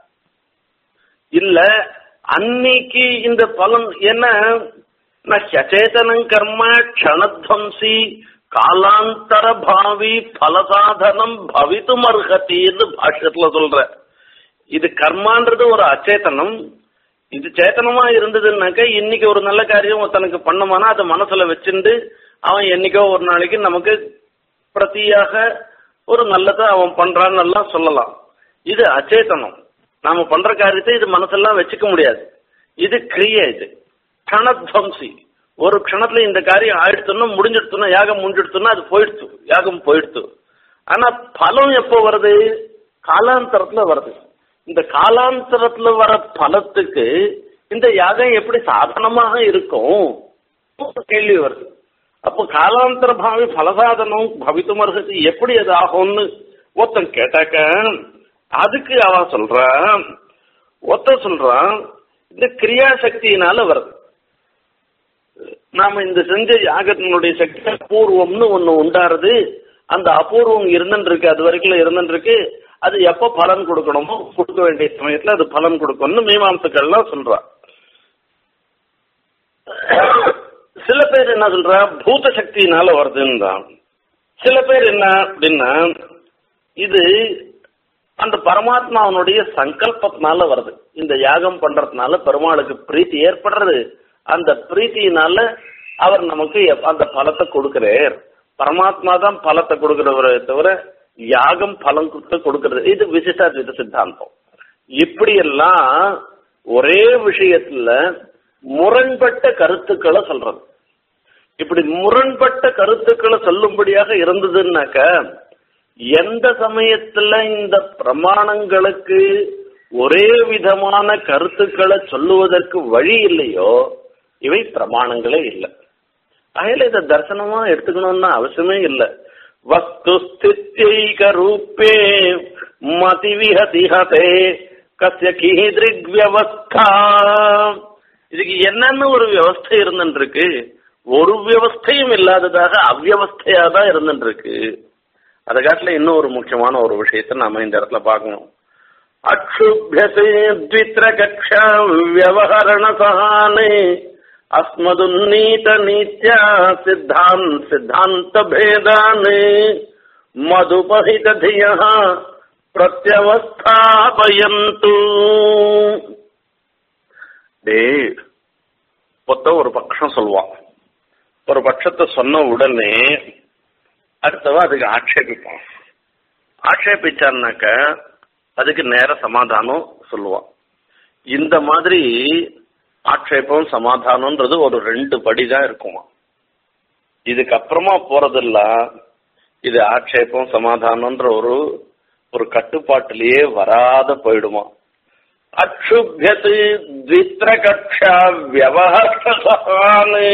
இல்ல அன்னைக்கு இந்த பலன் என்ன சச்சேதனம் கர்ம க்ஷணத்வம்சி காலாந்தர பாவி பலசாதனம் பவித்தும் அர்ஹத்தின்னு பாஷ்யத்துல சொல்ற இது கர்மான்றது ஒரு அச்சேதனம் இது சேத்தனமா இருந்ததுன்னாக்க இன்னைக்கு ஒரு நல்ல காரியம் ஒருத்தனுக்கு பண்ணமானா அதை மனசுல வச்சுண்டு அவன் என்னைக்கோ ஒரு நாளைக்கு நமக்கு பிரதியாக ஒரு நல்லதை அவன் பண்றான்னு எல்லாம் சொல்லலாம் இது அச்சேதனம் நாம பண்ற காரியத்தை இது மனசெல்லாம் வச்சுக்க முடியாது இது கிரியை இது க்ஷணத்வம்சி ஒரு க்ஷணத்துல இந்த காரியம் ஆயிடுத்துன்னா முடிஞ்சிடுத்துனா யாகம் முடிஞ்சிடுத்துன்னா அது போயிடுத்து யாகம் போயிடுத்து ஆனா பலம் எப்போ வருது காலாந்தரத்துல வருது இந்த காலாந்தரத்துல வர பலத்துக்கு இந்த யாகம் எப்படி சாதனமாக இருக்கும் கேள்வி வருது அப்போ காலாந்தர பாவி பலசாதனம் பவித்தும் அர்ஹதி எப்படி அது ஆகும்னு ஒருத்தன் கேட்டாக்க அதுக்கு அவன் சொல்றான் ஒருத்தன் சொல்றான் இந்த கிரியா சக்தியினால வருது நாம இந்த செஞ்ச யாகத்தினுடைய சக்தி அபூர்வம்னு ஒண்ணு உண்டாருது அந்த அபூர்வம் இருந்துருக்கு அது வரைக்கும் இருந்துருக்கு அது எப்ப பலன் கொடுக்கணுமோ கொடுக்க வேண்டிய சமயத்துல அது பலன் கொடுக்கணும்னு மீமாம்சக்கள்லாம் சொல்றா சில பேர் என்ன சொல்றா பூத சக்தியினால வருதுன்னு தான் சில பேர் என்ன அப்படின்னா இது அந்த பரமாத்மாவனுடைய சங்கல்பத்தினால வருது இந்த யாகம் பண்றதுனால பெருமாளுக்கு பிரீத்தி ஏற்படுறது அந்த பிரீத்தியினால அவர் நமக்கு அந்த பலத்தை கொடுக்கிறார் பரமாத்மா தான் பலத்தை கொடுக்கிறவரை தவிர யாகம் பலம் கொடுத்து கொடுக்கிறது இது விசிஷ்டாத்வித சித்தாந்தம் இப்படியெல்லாம் ஒரே விஷயத்துல முரண்பட்ட கருத்துக்களை சொல்றது இப்படி முரண்பட்ட கருத்துக்களை சொல்லும்படியாக இருந்ததுன்னாக்க எந்த சமயத்துல இந்த பிரமாணங்களுக்கு ஒரே விதமான கருத்துக்களை சொல்லுவதற்கு வழி இல்லையோ இவை பிரமாணங்களே இல்லை அதில் இதை தரிசனமா எடுத்துக்கணும்னு அவசியமே இல்லை வஸ்து ஸ்தித்யைக ரூபே மதி விஹதிஹதே கசிய கீதிரிக் வியவஸ்தா இதுக்கு என்னன்னு ஒரு வியவஸ்தை இருந்துருக்கு ஒரு வியவஸ்தையும் இல்லாததாக அவ்வவஸ்தையா தான் இருந்துருக்கு அதை காட்டில இன்னும் ஒரு முக்கியமான ஒரு விஷயத்தை நாம இந்த இடத்துல பார்க்கணும் அக்ஷுபியசே த்வித்ரகக்ஷா வியவஹரண சகானே அஸ்மதுன்னீத நீத்யா சித்தாந்த் சித்தாந்த பேதானே மதுபஹித தியா பிரத்யவஸ்தாபயந்து டே பொத்த ஒரு பட்சம் சொல்லுவான் ஒரு பட்சத்தை சொன்ன உடனே அடுத்தவன் அதுக்கு ஆட்சேபிப்பான் ஆட்சேபிச்சான்னாக்க அதுக்கு நேர சமாதானம் சொல்லுவான் இந்த மாதிரி ஆட்சேபம் சமாதானம்ன்றது ஒரு ரெண்டு படி தான் இருக்குமா இதுக்கப்புறமா போறதெல்லாம் இது ஆட்சேபம் சமாதானம்ன்ற ஒரு ஒரு கட்டுப்பாட்டிலேயே வராத போயிடுமா அக்ஷுபியத்து த்வித்ரகக்ஷா வியவஹானே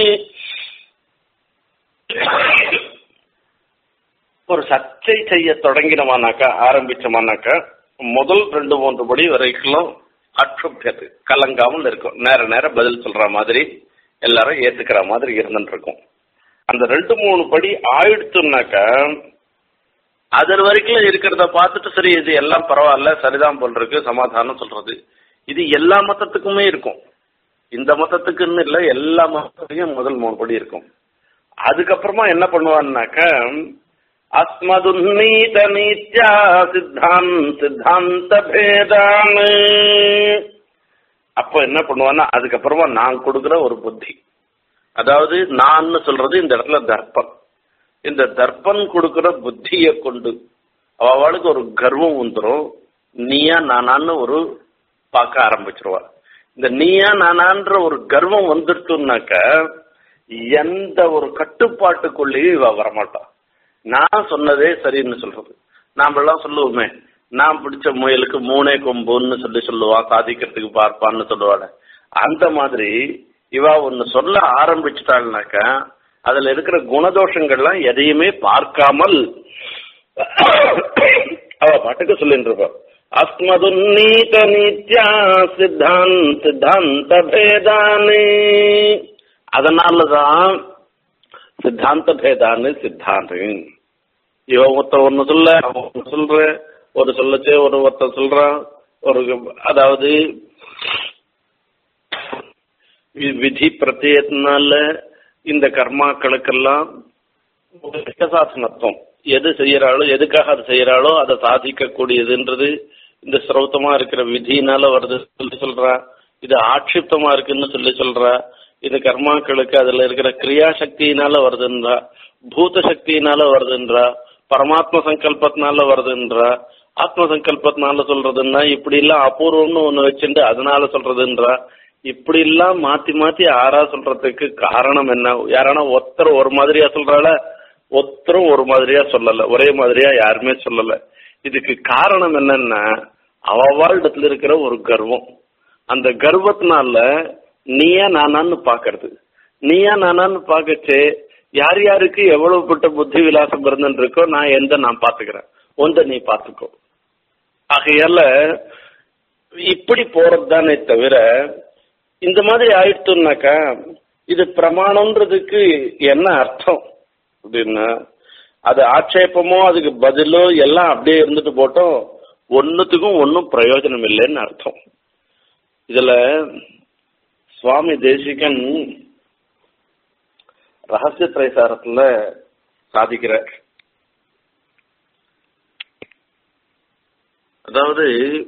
ஒரு சர்ச்சை செய்ய தொடங்கினமானாக்கா ஆரம்பிச்சோமானாக்கா முதல் ரெண்டு மூன்று படி வரைக்கும் அக்ஷுபியது கலங்காமல் இருக்கும் நேர நேர பதில் சொல்ற மாதிரி எல்லாரும் ஏத்துக்கிற மாதிரி இருந்துட்டு இருக்கும் அந்த ரெண்டு மூணு படி ஆயிடுச்சுனாக்கா அது வரைக்கும் இருக்கிறத பார்த்துட்டு சரி இது எல்லாம் பரவாயில்ல சரிதான் போல் இருக்கு சமாதானம் சொல்றது இது எல்லா மதத்துக்குமே இருக்கும் இந்த மதத்துக்குன்னு இல்லை எல்லா மதத்துலையும் முதல் மூணு படி இருக்கும் அதுக்கப்புறமா என்ன பண்ணுவான்னாக்க அஸ்மதுன்னீத நீத்யா சித்தாந்த் சித்தாந்த பேதான் அப்ப என்ன பண்ணுவான்னா அதுக்கப்புறமா நான் கொடுக்குற ஒரு புத்தி அதாவது நான் சொல்றது இந்த இடத்துல தர்ப்பம் இந்த தர்ப்பன் கொடுக்கிற புத்தியை கொண்டு அவளுக்கு ஒரு கர்வம் வந்துடும் நீயா நானான்னு ஒரு பார்க்க ஆரம்பிச்சிருவா இந்த நீயா நானான்ற ஒரு கர்வம் வந்துடுச்சுனாக்க எந்த ஒரு கட்டுப்பாட்டுக்குள்ளேயும் இவ வரமாட்டான் நான் சொன்னதே சரின்னு சொல்றது நாமெல்லாம் சொல்லுவோமே நான் பிடிச்ச முயலுக்கு மூணே கொம்புன்னு சொல்லி சொல்லுவான் சாதிக்கிறதுக்கு பார்ப்பான்னு சொல்லுவாள் அந்த மாதிரி இவா ஒன்னு சொல்ல ஆரம்பிச்சுட்டாள்னாக்கா அதுல இருக்கிற குணதோஷங்கள்லாம் எதையுமே பார்க்காமல் அவ பாட்டுக்கு சொல்லிட்டு இருப்பா அஸ்மதுன்னீத நித்யா சித்தாந்த் சித்தாந்த பேதானே அதனாலதான் சித்தாந்த பேதான்னு சித்தாந்த் இவன் ஒருத்தன் ஒன்னு சொல்ல அவன் ஒன்னு சொல்ற ஒரு சொல்லச்சே ஒரு ஒருத்தன் சொல்றான் ஒரு அதாவது விதி பிரத்யத்தினால இந்த கர்மாக்களுக்கெல்லாம் சாசனத்துவம் எது செய்யறாளோ எதுக்காக அதை செய்யறாளோ அதை சாதிக்க கூடியதுன்றது இந்த சிரௌத்தமா இருக்கிற விதினால வருது சொல்லி சொல்றா இது ஆட்சிப்தமா இருக்குன்னு சொல்லி சொல்றா இது கர்மாக்களுக்கு அதுல இருக்கிற கிரியா சக்தியினால வருதுன்றா பூத சக்தியினால வருதுன்றா பரமாத்ம சங்கல்பத்தினால வருதுன்றா ஆத்ம சங்கல்பத்தினால சொல்றதுன்னா இப்படி எல்லாம் அபூர்வம்னு ஒண்ணு வச்சுட்டு அதனால சொல்றதுன்றா இப்படி எல்லாம் மாத்தி மாத்தி ஆறா சொல்றதுக்கு காரணம் என்ன யாரானா ஒருத்தர் ஒரு மாதிரியா சொல்றாள ஒருத்தரும் ஒரு மாதிரியா சொல்லல ஒரே மாதிரியா யாருமே சொல்லல இதுக்கு காரணம் என்னன்னா அவவாழ்டத்துல இருக்கிற ஒரு கர்வம் அந்த கர்வத்தினால நீயா நானான்னு பாக்குறது நீயா நானான்னு பாக்கச்சு யார் யாருக்கு எவ்வளவு பட்ட புத்தி விலாசம் இருந்துன்னு இருக்கோ நான் எந்த நான் பாத்துக்கிறேன் ஒந்த நீ பாத்துக்கோ ஆகையால இப்படி போறது தானே தவிர இந்த மாதிரி ஆயிடுத்துனாக்கா இது பிரமாணம்ன்றதுக்கு என்ன அர்த்தம் அப்படின்னா அது ஆட்சேபமோ அதுக்கு பதிலோ எல்லாம் அப்படியே இருந்துட்டு போட்டோம் ஒன்னுத்துக்கும் ஒன்றும் பிரயோஜனம் இல்லைன்னு அர்த்தம் இதுல சுவாமி தேசிகன் ரகசிய திரைசாரத்துல சாதிக்கிறார் அதாவது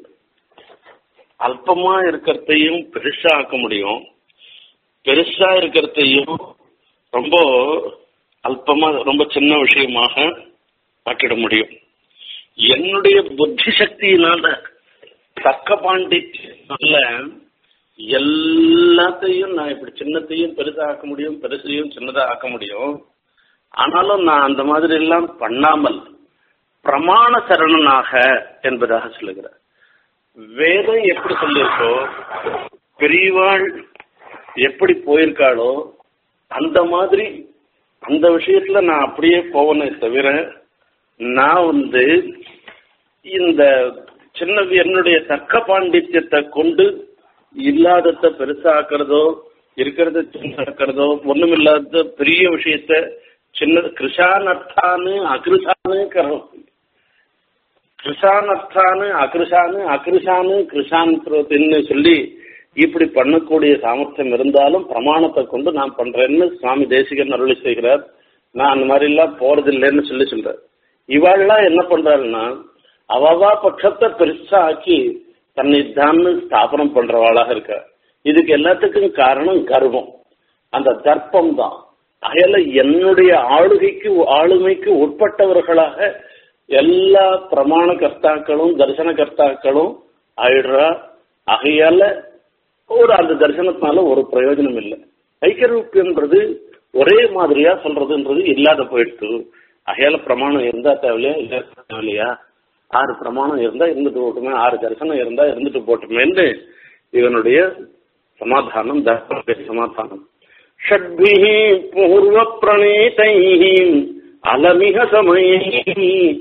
அல்பமா இருக்கிறதையும் பெருசா ஆக்க முடியும் பெருசா இருக்கிறதையும் ரொம்ப அல்பமா ரொம்ப சின்ன விஷயமாக ஆக்கிட முடியும் என்னுடைய புத்தி சக்தியினால தக்க பாண்டித்யனால எல்லாத்தையும் நான் இப்படி சின்னத்தையும் பெருசா ஆக்க முடியும் பெருசையும் சின்னதா ஆக்க முடியும் ஆனாலும் நான் அந்த மாதிரி எல்லாம் பண்ணாமல் பிரமாண சரணனாக என்பதாக சொல்லுகிறேன் வேதம் எப்படி சொல்லியிருக்கோ பெரியவாள் எப்படி போயிருக்காளோ அந்த மாதிரி அந்த விஷயத்துல நான் அப்படியே போவனே தவிர நான் வந்து இந்த சின்ன என்னுடைய தர்க்க பாண்டித்யத்தை கொண்டு இல்லாதத பெருசாக்குறதோ இருக்கிறத சின்னதாக்குறதோ ஒண்ணுமில்லாத பெரிய விஷயத்த சின்ன கிருஷானர்த்தான்னு அகிருஷான்னு கரோம் கிருஷானர்த்தானு அகிருஷானு அகிருஷானு கிருஷான்னு சொல்லி இப்படி பண்ணக்கூடிய சாமர்த்தியம் இருந்தாலும் பிரமாணத்தை கொண்டு நான் பண்றேன்னு சுவாமி தேசிகன் அருளி செய்கிறார் நான் அந்த மாதிரி எல்லாம் போறது இல்லைன்னு சொல்லி சொல்றார் இவாள்லாம் என்ன பண்றாருன்னா அவவா பட்சத்தை பெருசா ஆக்கி தன்னை தான் ஸ்தாபனம் பண்றவாளாக இருக்க இதுக்கு எல்லாத்துக்கும் காரணம் கர்வம் அந்த தர்ப்பம் தான் அயல என்னுடைய ஆளுகைக்கு ஆளுமைக்கு உட்பட்டவர்களாக எல்லா பிரமாண கர்த்தாக்களும் தரிசன கர்த்தாக்களும் ஆயிடுறா ஆகையால ஒரு அந்த தரிசனத்தினால ஒரு பிரயோஜனம் இல்லை ஐக்கியரூப்பியன்றது ஒரே மாதிரியா சொல்றதுன்றது இல்லாத போயிடுச்சு ஆகையால பிரமாணம் இருந்தா தேவையில்லையா இல்ல தேவையில்லையா ஆறு பிரமாணம் இருந்தா இருந்துட்டு போட்டுமே ஆறு தரிசனம் இருந்தா இருந்துட்டு போட்டுமேன்னு இவனுடைய சமாதானம் தர்ம சமாதானம் षड्भिः पूर्वप्रणीतैः अलमिह समयैः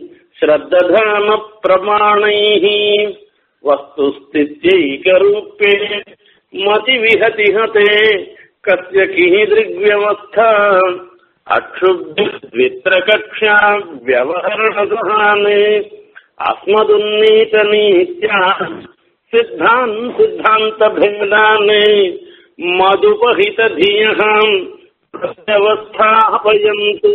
श्रद्दधानप्रमाणैः वस्तुस्थित्यैकरूपे मतिविहतिहते कस्य किदृग्व्यवस्था अक्षुब्धिद्वित्रकक्ष्या व्यवहरणगृहान् अस्मदुन्नीतनीत्या सिद्धान् सिद्धान्तभेदान् மதுபகிதீயம் பிரத்யவஸ்தாபயந்து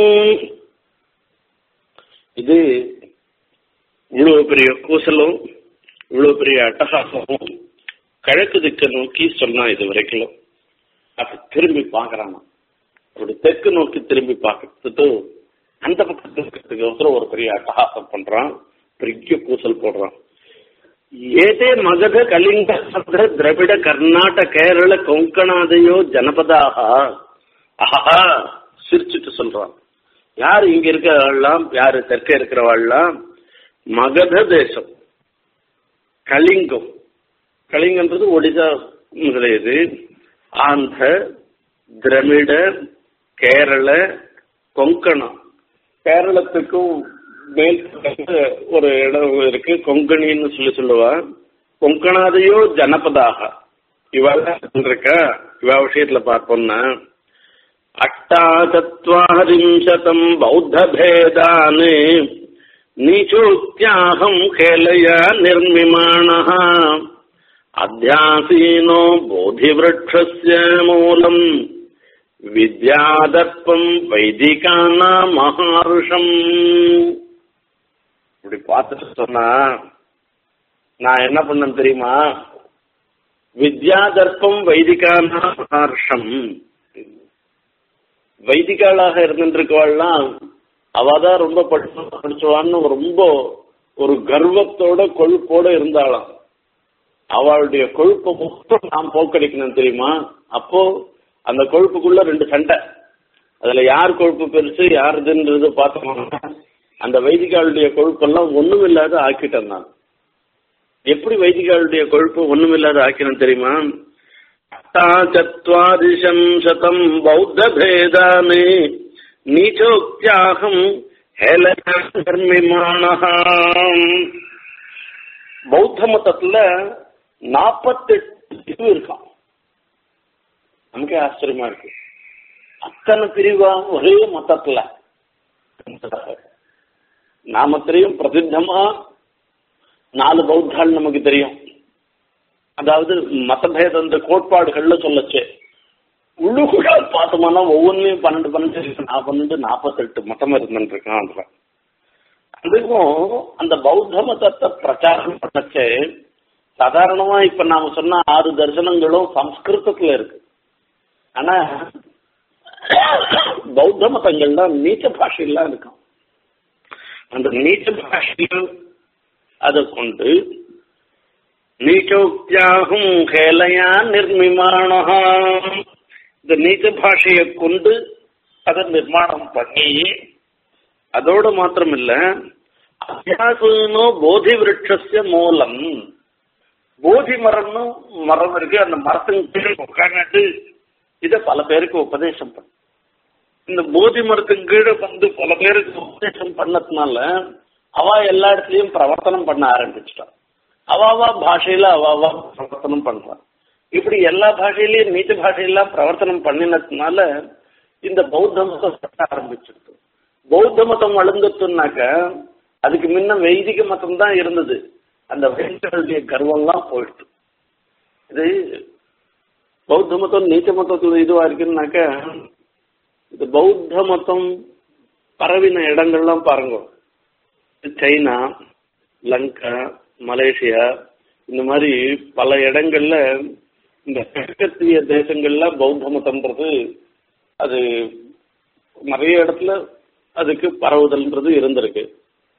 இது இவ்வளவு பெரிய கூசலும் இவ்வளவு பெரிய அட்டகாசமும் கிழக்கு திக்க நோக்கி சொன்னா இது வரைக்கும் அப்ப திரும்பி பாக்குறான் அப்படி தெற்கு நோக்கி திரும்பி பார்க்கறதுக்கு அந்த பக்கத்துல இருக்கிறதுக்கு ஒரு பெரிய அட்டகாசம் பண்றான் பெரிய கூசல் போடுறான் ஏதே மகத கலிங்க சப்த திரவிட கர்நாடக கேரள கொங்கணாதையோ ஜனபதாக ஆஹா சிரிச்சுட்டு சொல்றான் யார் இங்க இருக்கிறவாள்லாம் யாரு தெற்க இருக்கிறவாள்லாம் மகத தேசம் கலிங்கம் கலிங்கன்றது ஒடிசா முதலியது ஆந்திர திரமிட கேரள கொங்கணம் கேரளத்துக்கும் மேல் ஒரு இடம் இருக்கு கொங்கணின்னு சொல்லி சொல்லுவா கொங்கணாதையோ ஜனபதாக இவெல்லாம் இருக்கா இவ விஷயத்துல பார்ப்போம்னா அட்டாச்சத்வாரிம்சதம் பௌத்த பேதான் நீச்சோத்தியாகம் கேலயா நிர்மிமாண அத்தியாசீனோ போதிவிருட்சஸ்ய மூலம் வித்யாதர்ப்பம் வைதிகானா மகாருஷம் இப்படி பார்த்துட்டு சொன்னா நான் என்ன பண்ணேன் தெரியுமா வித்யாதர்ப்பம் வைதிகானா மகாருஷம் வைதிகாளாக இருந்துருக்கவாள்லாம் அவதான் ரொம்ப படிச்சு படிச்சவான்னு ரொம்ப ஒரு கர்வத்தோட கொழுப்போட இருந்தாளாம் அவளுடைய கொழுப்பை மொத்தம் நான் போக்கடிக்கணும் தெரியுமா அப்போ அந்த கொழுப்புக்குள்ள ரெண்டு சண்டை அதுல யார் கொழுப்பு பெருசு யார் இதுன்றது பார்த்தோம்னா அந்த வைதிகாளுடைய கொழுப்பெல்லாம் ஒண்ணுமில்லாத ஆக்கிட்டேன் நான் எப்படி வைதிகாளுடைய கொழுப்பு ஒண்ணுமில்லாத ஆக்கினேன் தெரியுமா அட்டாச்சத்வாதிசம் சதம் பௌத்த பேதானே நீச்சோக்தியாகம் பௌத்த மதத்துல நாற்பத்தெட்டு பிரிவு இருக்கான் நமக்கே ஆச்சரியமா இருக்கு அத்தனை பிரிவா ஒரே மதத்துல நாமத்திலையும் பிரசித்தமா நாலு பௌத்தாள் நமக்கு தெரியும் அதாவது மதபேத இந்த கோட்பாடுகள்ல சொல்லச்சு உள்ளுக்குள்ள பார்த்தோம்னா ஒவ்வொன்றையும் பன்னெண்டு பன்னெண்டு நான் பன்னெண்டு நாற்பத்தெட்டு மதம் இருந்துருக்கான் அதுல அதுக்கும் அந்த பௌத்த மதத்தை பிரச்சாரம் பண்ணச்சே சாதாரணமா இப்ப நாம சொன்ன ஆறு தரிசனங்களும் சம்ஸ்கிருதத்துல இருக்கு ஆனா பௌத்த மதங்கள் தான் நீச்ச பாஷையெல்லாம் இருக்கும் அந்த நீச்ச பாஷையில் அதை கொண்டு நீச்சோக்தியாகும் கேலையா நிர்மிமாணா இந்த நீச்ச பாஷையை கொண்டு அதை நிர்மாணம் பண்ணி அதோடு மாத்திரம் இல்ல அத்தியாசனோ போதி விருட்சஸ்ய மூலம் போதி மரம்னு மரம் இருக்கு அந்த மரத்தின் கீழே உட்காந்துட்டு இதை பல பேருக்கு உபதேசம் பண்ண இந்த போதி மரத்தின் கீழே வந்து பல பேருக்கு உபதேசம் பண்ணதுனால அவ எல்லா இடத்துலயும் பிரவர்த்தனம் பண்ண ஆரம்பிச்சிட்டான் அவாவா பாஷையில அவாவா பிரவர்த்தனம் பண்றான் இப்படி எல்லா பாஷையிலயும் நீச்ச பாஷையெல்லாம் பிரவர்த்தனம் பண்ணினதுனால இந்த பௌத்த மதம் ஆரம்பிச்சிருக்கு பௌத்த மதம் வளர்ந்துட்டுனாக்க அதுக்கு முன்ன வைதிக மதம் தான் இருந்தது அந்த வைதிகளுடைய கர்வம்லாம் போயிடுது இது பௌத்த மதம் நீச்ச மதத்துல இதுவா இருக்குன்னாக்க இந்த பௌத்த மதம் பரவின இடங்கள்லாம் பாருங்க சைனா லங்கா மலேசியா இந்த மாதிரி பல இடங்கள்ல இந்த கிழக்கத்திய தேசங்கள்ல பௌத்த மதம்ன்றது அது நிறைய இடத்துல அதுக்கு பரவுதல்ன்றது இருந்திருக்கு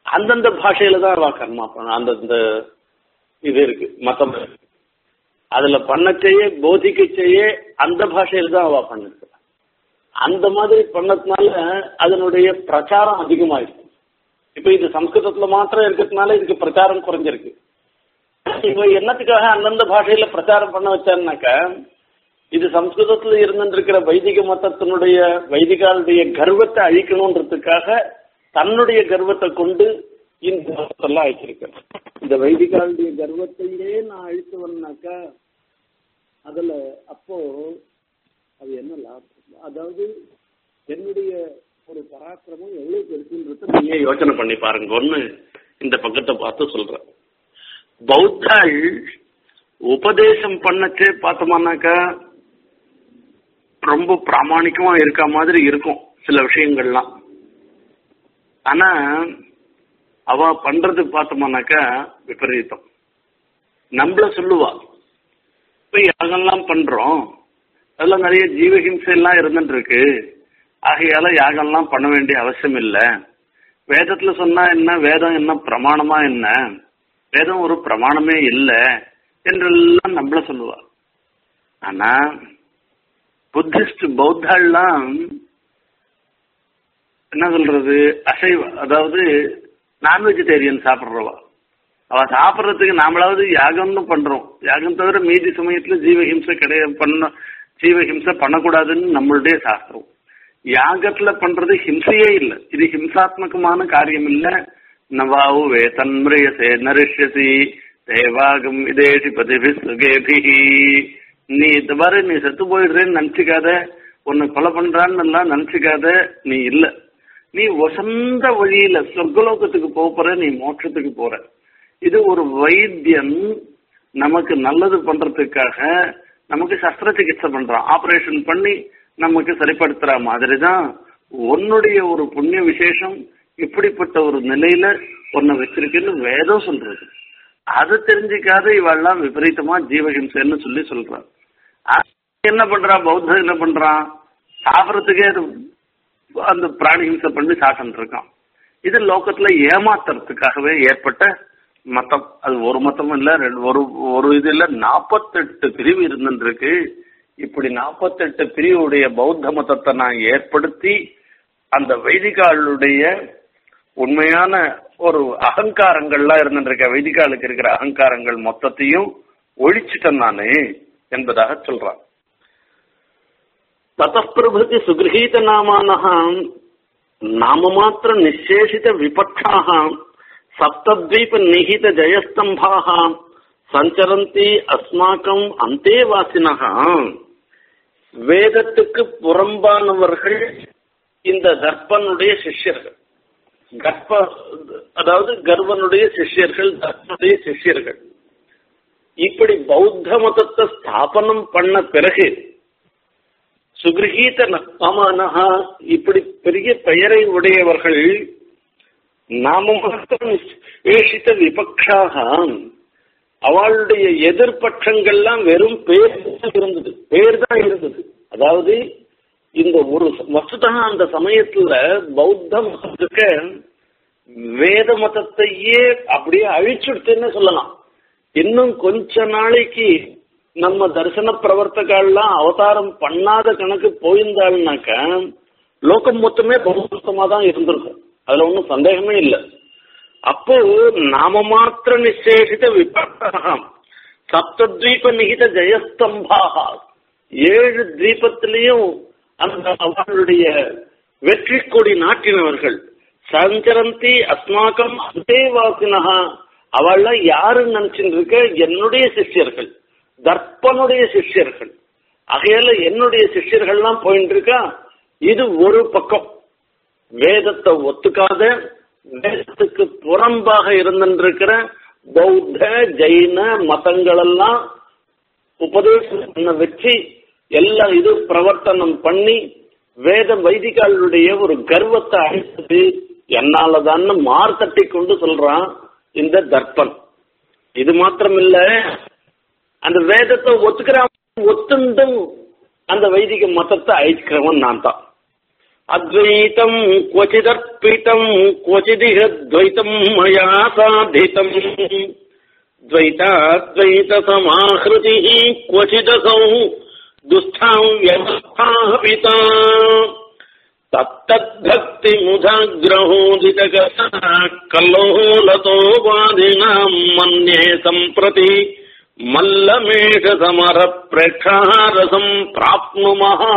அந்தந்த பாஷையில தான் அவ கர்மா பண்ண அந்தந்த இது இருக்கு மத்தம் இருக்கு. அதுல பண்ண செய்ய போதிக்க செய்ய அந்த பாஷையில தான் அவ பண்ணிருக்க அந்த மாதிரி பண்ணதுனால அதனுடைய பிரச்சாரம் அதிகமாயிருக்கு இப்ப இது சம்ஸ்கிருதத்துல மாத்திரம் இருக்கிறதுனால இதுக்கு பிரச்சாரம் குறைஞ்சிருக்கு இவ என்னத்துக்காக அந்தந்த பாஷையில பிரச்சாரம் பண்ண வச்சாருனாக்கா இது சம்ஸ்கிருதத்துல இருந்திருக்கிற வைதிக மதத்தினுடைய வைதிகாளுடைய கர்வத்தை அழிக்கணுன்றதுக்காக தன்னுடைய கர்வத்தை கொண்டு இந்த மதத்தெல்லாம் அழிச்சிருக்க இந்த வைதிகாளுடைய கர்வத்தையே நான் அழித்தவன்னாக்கா அதுல அப்போ அது என்ன லாபம் அதாவது என்னுடைய ஒரு பராக்கிரமம் எவ்வளவு பெருசுன்றத நீங்க யோசனை பண்ணி பாருங்க ஒண்ணு இந்த பக்கத்தை பார்த்து சொல்றேன் பௌத்தாள் உபதேசம் பண்ணச்சே பார்த்தோம்னாக்கா ரொம்ப பிராமணிக்கமா இருக்க மாதிரி இருக்கும் சில விஷயங்கள்லாம் ஆனா அவ பண்றது பார்த்தோம்னாக்கா விபரீதம் நம்மள சொல்லுவா இப்ப யாகம்லாம் பண்றோம் அதெல்லாம் நிறைய ஜீவஹிம்சை எல்லாம் இருந்துட்டு இருக்கு ஆகையால யாகம்லாம் பண்ண வேண்டிய அவசியம் இல்லை வேதத்துல சொன்னா என்ன வேதம் என்ன பிரமாணமா என்ன வேதம் ஒரு பிரமாணமே இல்லை என்றெல்லாம் நம்மள சொல்லுவா ஆனா புத்திஸ்ட் பௌத்தாள்லாம் என்ன சொல்றது அசைவ அதாவது நான் வெஜிடேரியன் சாப்பிட்றவா அவ சாப்பிட்றதுக்கு நாமளாவது யாகம்னு பண்றோம் யாகம் தவிர மீதி சமயத்துல ஜீவஹிம்சை கிடையாது பண்ண ஜீவஹிம்சை பண்ணக்கூடாதுன்னு நம்மளுடைய சாஸ்திரம் யாகத்துல பண்றது ஹிம்சையே இல்லை இது ஹிம்சாத்மகமான காரியம் இல்ல நவாவு வேதன்மிரியசே நரிஷ்யசி தேவாகம் இதேஷி பதிபி சுகேபிஹி நீ இந்த மாதிரி நீ செத்து போயிடுறேன்னு நினைச்சுக்காத உன்னை கொலை பண்றான்னு எல்லாம் நினைச்சுக்காத நீ இல்ல நீ வசந்த வழியில சொர்க்கலோகத்துக்கு போக போற நீ மோட்சத்துக்கு போற இது ஒரு வைத்தியன் நமக்கு நல்லது பண்றதுக்காக நமக்கு சஸ்திர சிகிச்சை பண்றான் ஆபரேஷன் பண்ணி நமக்கு சரிப்படுத்துற மாதிரி தான் உன்னுடைய ஒரு புண்ணிய விசேஷம் இப்படிப்பட்ட ஒரு நிலையில உன்னை வச்சிருக்குன்னு வேதம் சொல்றது அது தெரிஞ்சுக்காத இவெல்லாம் விபரீதமா ஜீவஹிம்சைன்னு சொல்லி சொல்றான் என்ன பண்றான் பௌத்தம் என்ன பண்றான் சாப்பிட்றதுக்கே அது அந்த பிராணி ஹிம்சை பண்ணி சாப்பிட்டு இருக்கான் இது லோகத்துல ஏமாத்துறதுக்காகவே ஏற்பட்ட மதம் அது ஒரு மதம் இல்ல ரெண்டு ஒரு ஒரு இது இல்ல நாற்பத்தெட்டு பிரிவு இருந்துருக்கு இப்படி நாற்பத்தெட்டு பிரிவுடைய பௌத்த மதத்தை நான் ஏற்படுத்தி அந்த வைதிகாளுடைய உண்மையான ஒரு அகங்காரங்கள்லாம் இருந்துருக்க வைதிகாலுக்கு இருக்கிற அகங்காரங்கள் மொத்தத்தையும் ஒழிச்சிட்டேன் நானு என்பதாக சொல்றான் தத்தப்பிரபதி சுகிரகீத நாமானः நாமமாத்திர நிச்சேஷித விபக்ஷாः சப்தத்வீப நிகித ஜெயஸ்தம்பாः சஞ்சரந்தி அஸ்மாக்கம் அந்தேவாசினः வேதத்துக்கு புறம்பானவர்கள் இந்த தர்ப்பனுடைய சிஷ்யர்கள் கர்ப்ப அதாவது கர்வனுடைய சிஷ்யர்கள் தர்ப்பனுடைய சிஷ்யர்கள் இப்படி பௌத்த மதத்தை ஸ்தாபனம் பண்ண பிறகு சுகிரகீத நமானஹா இப்படி பெரிய பெயரை உடையவர்கள் நாம மாத்திரம் ஏஷித்த விபக்ஷாக அவளுடைய எதிர்பட்சங்கள்லாம் வெறும் பேர் தான் இருந்தது பேர் தான் இருந்தது அதாவது இந்த ஒரு வசுதா அந்த சமயத்துல பௌத்த மதத்துக்கு வேத மதத்தையே அப்படியே அழிச்சுடுத்துன்னு சொல்லலாம் இன்னும் கொஞ்ச நாளைக்கு நம்ம தரிசன பிரவர்த்தகால்லாம் அவதாரம் பண்ணாத கணக்கு போயிருந்தாள்னாக்க லோகம் மொத்தமே பௌத்தமா தான் இருந்திருக்கும் அதுல ஒன்றும் சந்தேகமே இல்லை அப்போ நாம மாத்திர நிச்சேஷித விபக்தகம் சப்தத்வீப நிகித ஜெயஸ்தம்பாக ஏழு தீபத்திலையும் அந்த அவர்களுடைய வெற்றி கொடி நாட்டினவர்கள் சஞ்சரந்தி அஸ்மாக்கம் அந்தேவாசினஹா அவள்லாம் யாருன்னு நினைச்சுட்டு இருக்க என்னுடைய சிஷ்யர்கள் தர்ப்பனுடைய சிஷ்யர்கள் ஆகையால என்னுடைய சிஷ்யர்கள்லாம் போயிட்டு இருக்கா இது ஒரு பக்கம் வேதத்தை ஒத்துக்காத வேதத்துக்கு புறம்பாக இருந்திருக்கிற பௌத்த ஜெயின மதங்கள் எல்லாம் உபதேசம் பண்ண வச்சு எல்லா இது பிரவர்த்தனம் பண்ணி வேத வைதிகாளுடைய ஒரு கர்வத்தை அழித்தது என்னாலதான்னு மார்த்தட்டி கொண்டு சொல்றான் இந்த தர்ப்பன் இது மாத்திரம் இல்ல அந்த வேதத்தை ஒத்துக்கிறான் ஒத்துண்டும் அந்த வைதிக மதத்தை அழிக்கிறவன் நான் தான் அத்வைத்தம் क्वचिदर्पितम् क्वचिदिह द्वैतम् मया साधितम् द्वैताद्वैतसमाहृतिः क्वचिदसौ दुःस्थाम् व्यवस्थापिता तत्तद्भक्तिमुधाग्रहोदितगतः कल्लोलतोपाधिनाम् मन्ये सम्प्रति மல்லமேஷசமரப்பிரேட்சாரசம் பிராப்னுமஹா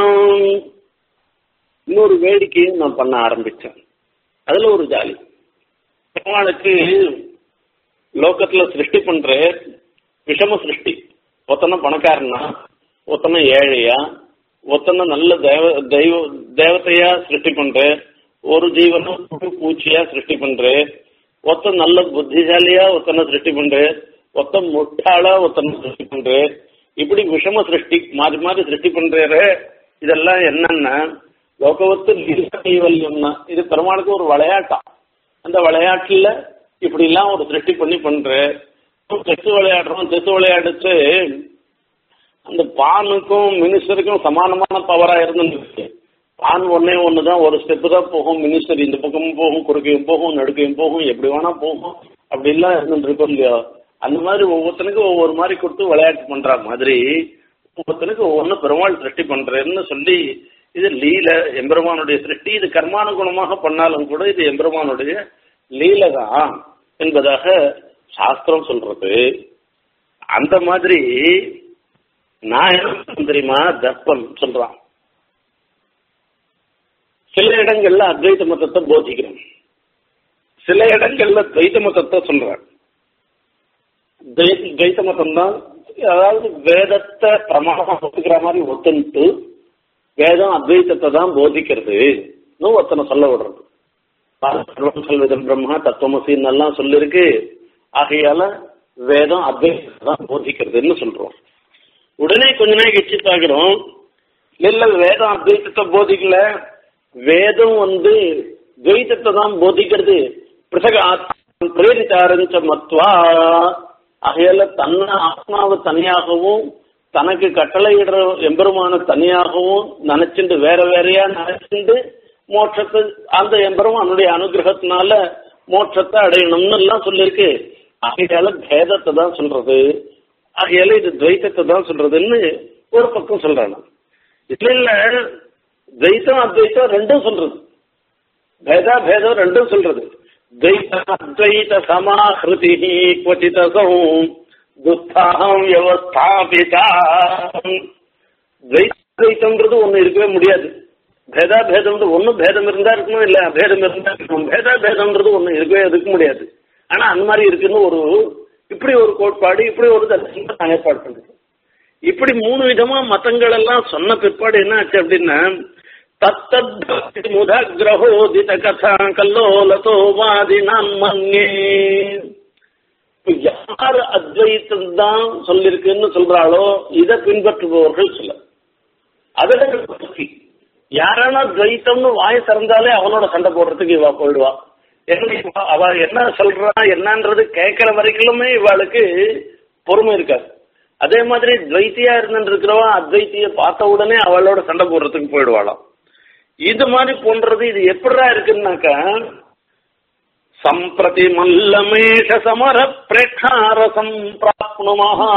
இன்னொரு வேடிக்கையும் நான் பண்ண ஆரம்பிச்சேன் அதுல ஒரு ஜாலி பெருமாளுக்கு லோகத்துல சிருஷ்டி பண்ற விஷம சிருஷ்டி ஒத்தனை பணக்காரனா ஒத்தனை ஏழையா ஒத்தனை நல்ல தேவ தெய்வ தேவதையா சிருஷ்டி பண்ற ஒரு ஜீவனும் பூச்சியா சிருஷ்டி பண்ற ஒத்த நல்ல புத்திசாலியா ஒத்தனை சிருஷ்டி பண்ற ஒத்த முட்டாளா ஒத்தனை சிருஷ்டி பண்ற இப்படி விஷம சிருஷ்டி மாறி மாறி சிருஷ்டி பண்றாரு இதெல்லாம் என்னன்னா லோகவத்து கைவல்யம்னா இது பெருமாளுக்கு ஒரு விளையாட்டா அந்த விளையாட்டுல இப்படி எல்லாம் ஒரு சிருஷ்டி பண்ணி பண்ற செஸ் விளையாடுறோம் செஸ் விளையாடுச்சு அந்த பானுக்கும் மினிஸ்டருக்கும் சமானமான பவரா இருந்துருக்கு பான் ஒன்னே ஒண்ணுதான் ஒரு ஸ்டெப்பு தான் போகும் மினிஸ்டர் இந்த பக்கமும் போகும் குறுக்கையும் போகும் நடுக்கையும் போகும் எப்படி வேணா போகும் அப்படி எல்லாம் இருந்துருக்கும் இல்லையா அந்த மாதிரி ஒவ்வொருத்தனுக்கும் ஒவ்வொரு மாதிரி கொடுத்து விளையாட்டு பண்ற மாதிரி ஒவ்வொருத்தனுக்கு ஒவ்வொன்னு பெருமாள் சிருஷ்டி பண்றேன்னு சொல்லி இது லீல எம்பெருமானுடைய சிருஷ்டி இது கர்மானுகுணமாக பண்ணாலும் கூட இது எம்பெருமானுடைய லீல தான் என்பதாக சாஸ்திரம் சொல்றது அந்த மாதிரி நான் என்ன தெரியுமா தர்ப்பன் சொல்றான் சில இடங்கள்ல அத்வைத மதத்தை போதிக்கிறேன் சில இடங்கள்ல துவைத மதத்தை சொல்றேன் துவைத மதம் தான் அதாவது வேதத்தை பிரமாணமா ஒத்துக்கிற மாதிரி ஒத்துன்ட்டு வேதம் அத்வைத்தத்தை தான் போதிக்கிறது ஒருத்தனை சொல்ல விடுறது சொல்வதம் பிரம்மா தத்துவமசின்னு எல்லாம் சொல்லிருக்கு ஆகையால வேதம் அத்வைத்தத்தை தான் போதிக்கிறதுன்னு சொல்றோம் உடனே கொஞ்ச நேரம் கட்சி பார்க்கிறோம் இல்ல வேதம் அத்வைத்தத்தை போதிக்கல வேதம் வந்து துவைத்தத்தை தான் போதிக்கிறது பிறகு பிரேரித்தாரஞ்ச மத்வா ஆகையால தன்னை ஆத்மாவை தனியாகவும் தனக்கு கட்டளையிடுற எம்பெருமான தனியாகவும் நினைச்சுட்டு வேற வேறையா நினைச்சுட்டு மோட்சத்தை அந்த எம்பெருமானுடைய அனுகிரகத்தினால மோட்சத்தை அடையணும்னு எல்லாம் சொல்லியிருக்கு ஆகையால பேதத்தை தான் சொல்றது ஆகையால இது துவைத்தத்தை தான் சொல்றதுன்னு ஒரு பக்கம் சொல்றாங்க இல்ல இல்ல துவைத்தம் அத்வைத்தம் ரெண்டும் சொல்றது பேதா பேதம் ரெண்டும் சொல்றது துவைத அத்வைத சமாஹிருதி கொச்சிதசௌ துத்தாம் வியவஸ்தாபிதா துவைத்தம்ன்றது ஒண்ணு இருக்கவே முடியாது பேதா பேதம் ஒன்னும் பேதம் இருந்தா இருக்கணும் இல்ல பேதம் இருந்தா இருக்கணும் பேதா பேதம்ன்றது ஒண்ணு இருக்கவே இருக்க முடியாது ஆனா அந்த மாதிரி இருக்குன்னு ஒரு இப்படி ஒரு கோட்பாடு இப்படி ஒரு தரிசனம் ஏற்பாடு பண்றது இப்படி மூணு விதமா மதங்கள் எல்லாம் சொன்ன பிற்பாடு என்ன ஆச்சு அப்படின்னா தத்தத் முதாகிரகோதித கதா கல்லோலதோ வாதி நான் மன்னே யார் அத்வைத்தம் தான் சொல்லிருக்குன்னு சொல்றாளோ இதை பின்பற்றுபவர்கள் சில அதில் யாரான துவைத்தம்னு வாய் திறந்தாலே அவனோட சண்டை போடுறதுக்கு இவா போயிடுவா என்ன அவ என்ன சொல்றா என்னன்றது கேட்கிற வரைக்குமே இவாளுக்கு பொறுமை இருக்காது அதே மாதிரி துவைத்தியா இருந்துட்டு இருக்கிறவா அத்வைத்திய பார்த்த உடனே அவளோட சண்டை போடுறதுக்கு போயிடுவாளாம் இது மாதிரி போன்றது இது எப்படா இருக்குன்னாக்கா சம்பிரதி மல்லமேஷ சமர பிரேட்சாரசம் பிராப்னுமஹா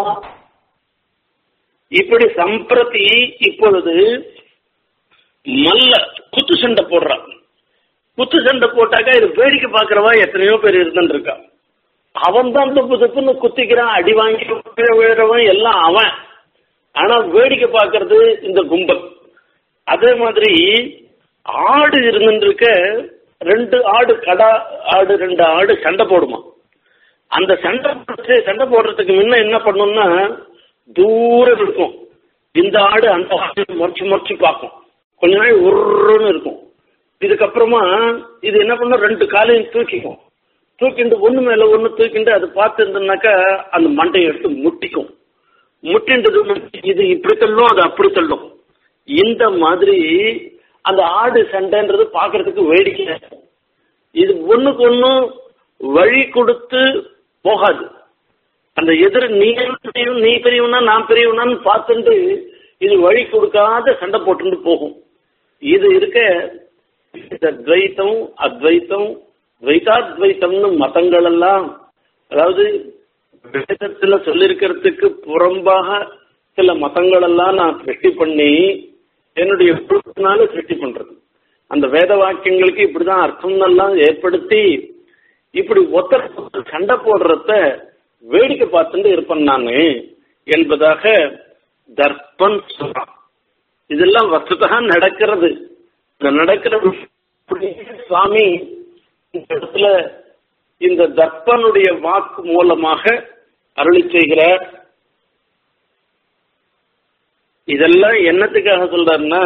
இப்படி சம்பிரதி இப்பொழுது மல்ல குத்து சண்டை போடுறான் குத்து சண்டை போட்டாக்கா இது வேடிக்கை பாக்குறவா எத்தனையோ பேர் இருந்துட்டு இருக்கா அவன் தான் துப்பு துப்புன்னு குத்திக்கிறான் அடி வாங்கி விழுறவன் எல்லாம் அவன் ஆனா வேடிக்கை பாக்குறது இந்த கும்பல் அதே மாதிரி ஆடு இருந்துட்டு இருக்க ரெண்டு ஆடு கடா ஆடு ரெண்டு ஆடு சண்டை போடுமா அந்த சண்டை போட்டு சண்டை போடுறதுக்கு முன்ன என்ன பண்ணும்னா தூரம் இருக்கும் இந்த ஆடு அந்த ஆடு முறைச்சு முறைச்சு பார்க்கும் கொஞ்ச நாள் உருன்னு இருக்கும் இதுக்கப்புறமா இது என்ன பண்ணும் ரெண்டு காலையும் தூக்கிக்கும் தூக்கிண்டு ஒண்ணு மேல ஒண்ணு தூக்கிண்டு அது பார்த்துருந்தோம்னாக்கா அந்த மண்டையை எடுத்து முட்டிக்கும் முட்டின்றது இது இப்படி தள்ளும் அது அப்படி தள்ளும் இந்த மாதிரி அந்த ஆடு சண்டைன்றது பாக்குறதுக்கு வேடிக்கை இது ஒண்ணுக்கு ஒண்ணு வழி கொடுத்து போகாது அந்த எதிர் நீ பெரியவன் நீ பெரியவனா நான் பெரியவனான்னு பார்த்துட்டு இது வழி கொடுக்காத சண்டை போட்டுட்டு போகும் இது இருக்க இந்த துவைத்தம் அத்வைத்தம் துவைதாத்வைத்தம்னு மதங்கள் எல்லாம் அதாவது வேதத்துல சொல்லிருக்கிறதுக்கு புறம்பாக சில மதங்கள் எல்லாம் நான் சிருஷ்டி பண்ணி என்னுடைய பொருட்களால சிருஷ்டி பண்றது அந்த வேத வாக்கியங்களுக்கு இப்படிதான் அர்த்தம் எல்லாம் ஏற்படுத்தி இப்படி ஒருத்தர் சண்டை போடுறத வேடிக்கை பார்த்துட்டு இருப்பேன் நானு என்பதாக தர்ப்பன் சொல்றான் இதெல்லாம் வசதா நடக்கிறது இந்த நடக்கிற சுவாமி இந்த இடத்துல இந்த தர்ப்பனுடைய வாக்கு மூலமாக அருளி செய்கிறார் இதெல்லாம் என்னத்துக்காக சொல்றாருன்னா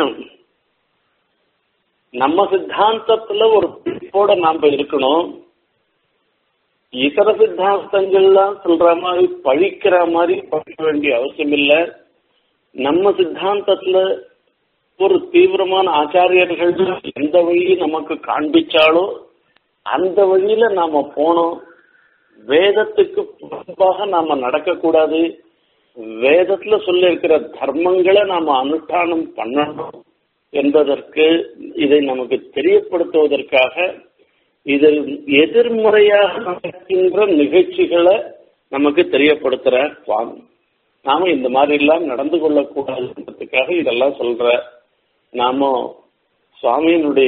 நம்ம சித்தாந்தத்துல ஒரு பிடிப்போட நாம இருக்கணும் இதர சித்தாந்தங்கள்லாம் சொல்ற மாதிரி பழிக்கிற மாதிரி படிக்க வேண்டிய அவசியம் இல்லை நம்ம சித்தாந்தத்துல ஒரு தீவிரமான ஆச்சாரியர்கள் எந்த வழி நமக்கு காண்பிச்சாலோ அந்த வழியில நாம போனோம் வேதத்துக்கு புறம்பாக நாம நடக்கக்கூடாது வேதத்துல சொல்லி இருக்கிற தர்மங்களை நாம அனுஷ்டானம் பண்ணணும் என்பதற்கு இதை நமக்கு தெரியப்படுத்துவதற்காக இது எதிர்மறையாக நடக்கின்ற நிகழ்ச்சிகளை நமக்கு தெரியப்படுத்துற சுவாமி நாம இந்த மாதிரி எல்லாம் நடந்து கொள்ளக்கூடாதுன்றதுக்காக இதெல்லாம் சொல்ற நாம சுவாமியினுடைய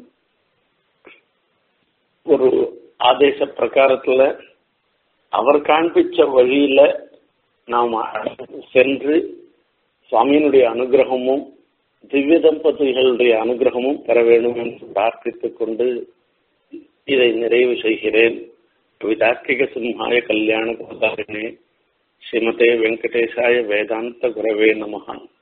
ஒரு ஆதேச பிரகாரத்துல அவர் காண்பிச்ச வழியில நாம் சென்று சுவாமியினுடைய அனுகிரகமும் திவ்ய தம்பதிகளுடைய அனுகிரகமும் பெற வேண்டும் என்று பிரார்த்தித்துக் கொண்டு இதை நிறைவு செய்கிறேன் கவிதார்க்கிக சிம்ஹாய கல்யாண கோதாரிணே ஸ்ரீமதே வெங்கடேசாய வேதாந்த குரவே நமகான்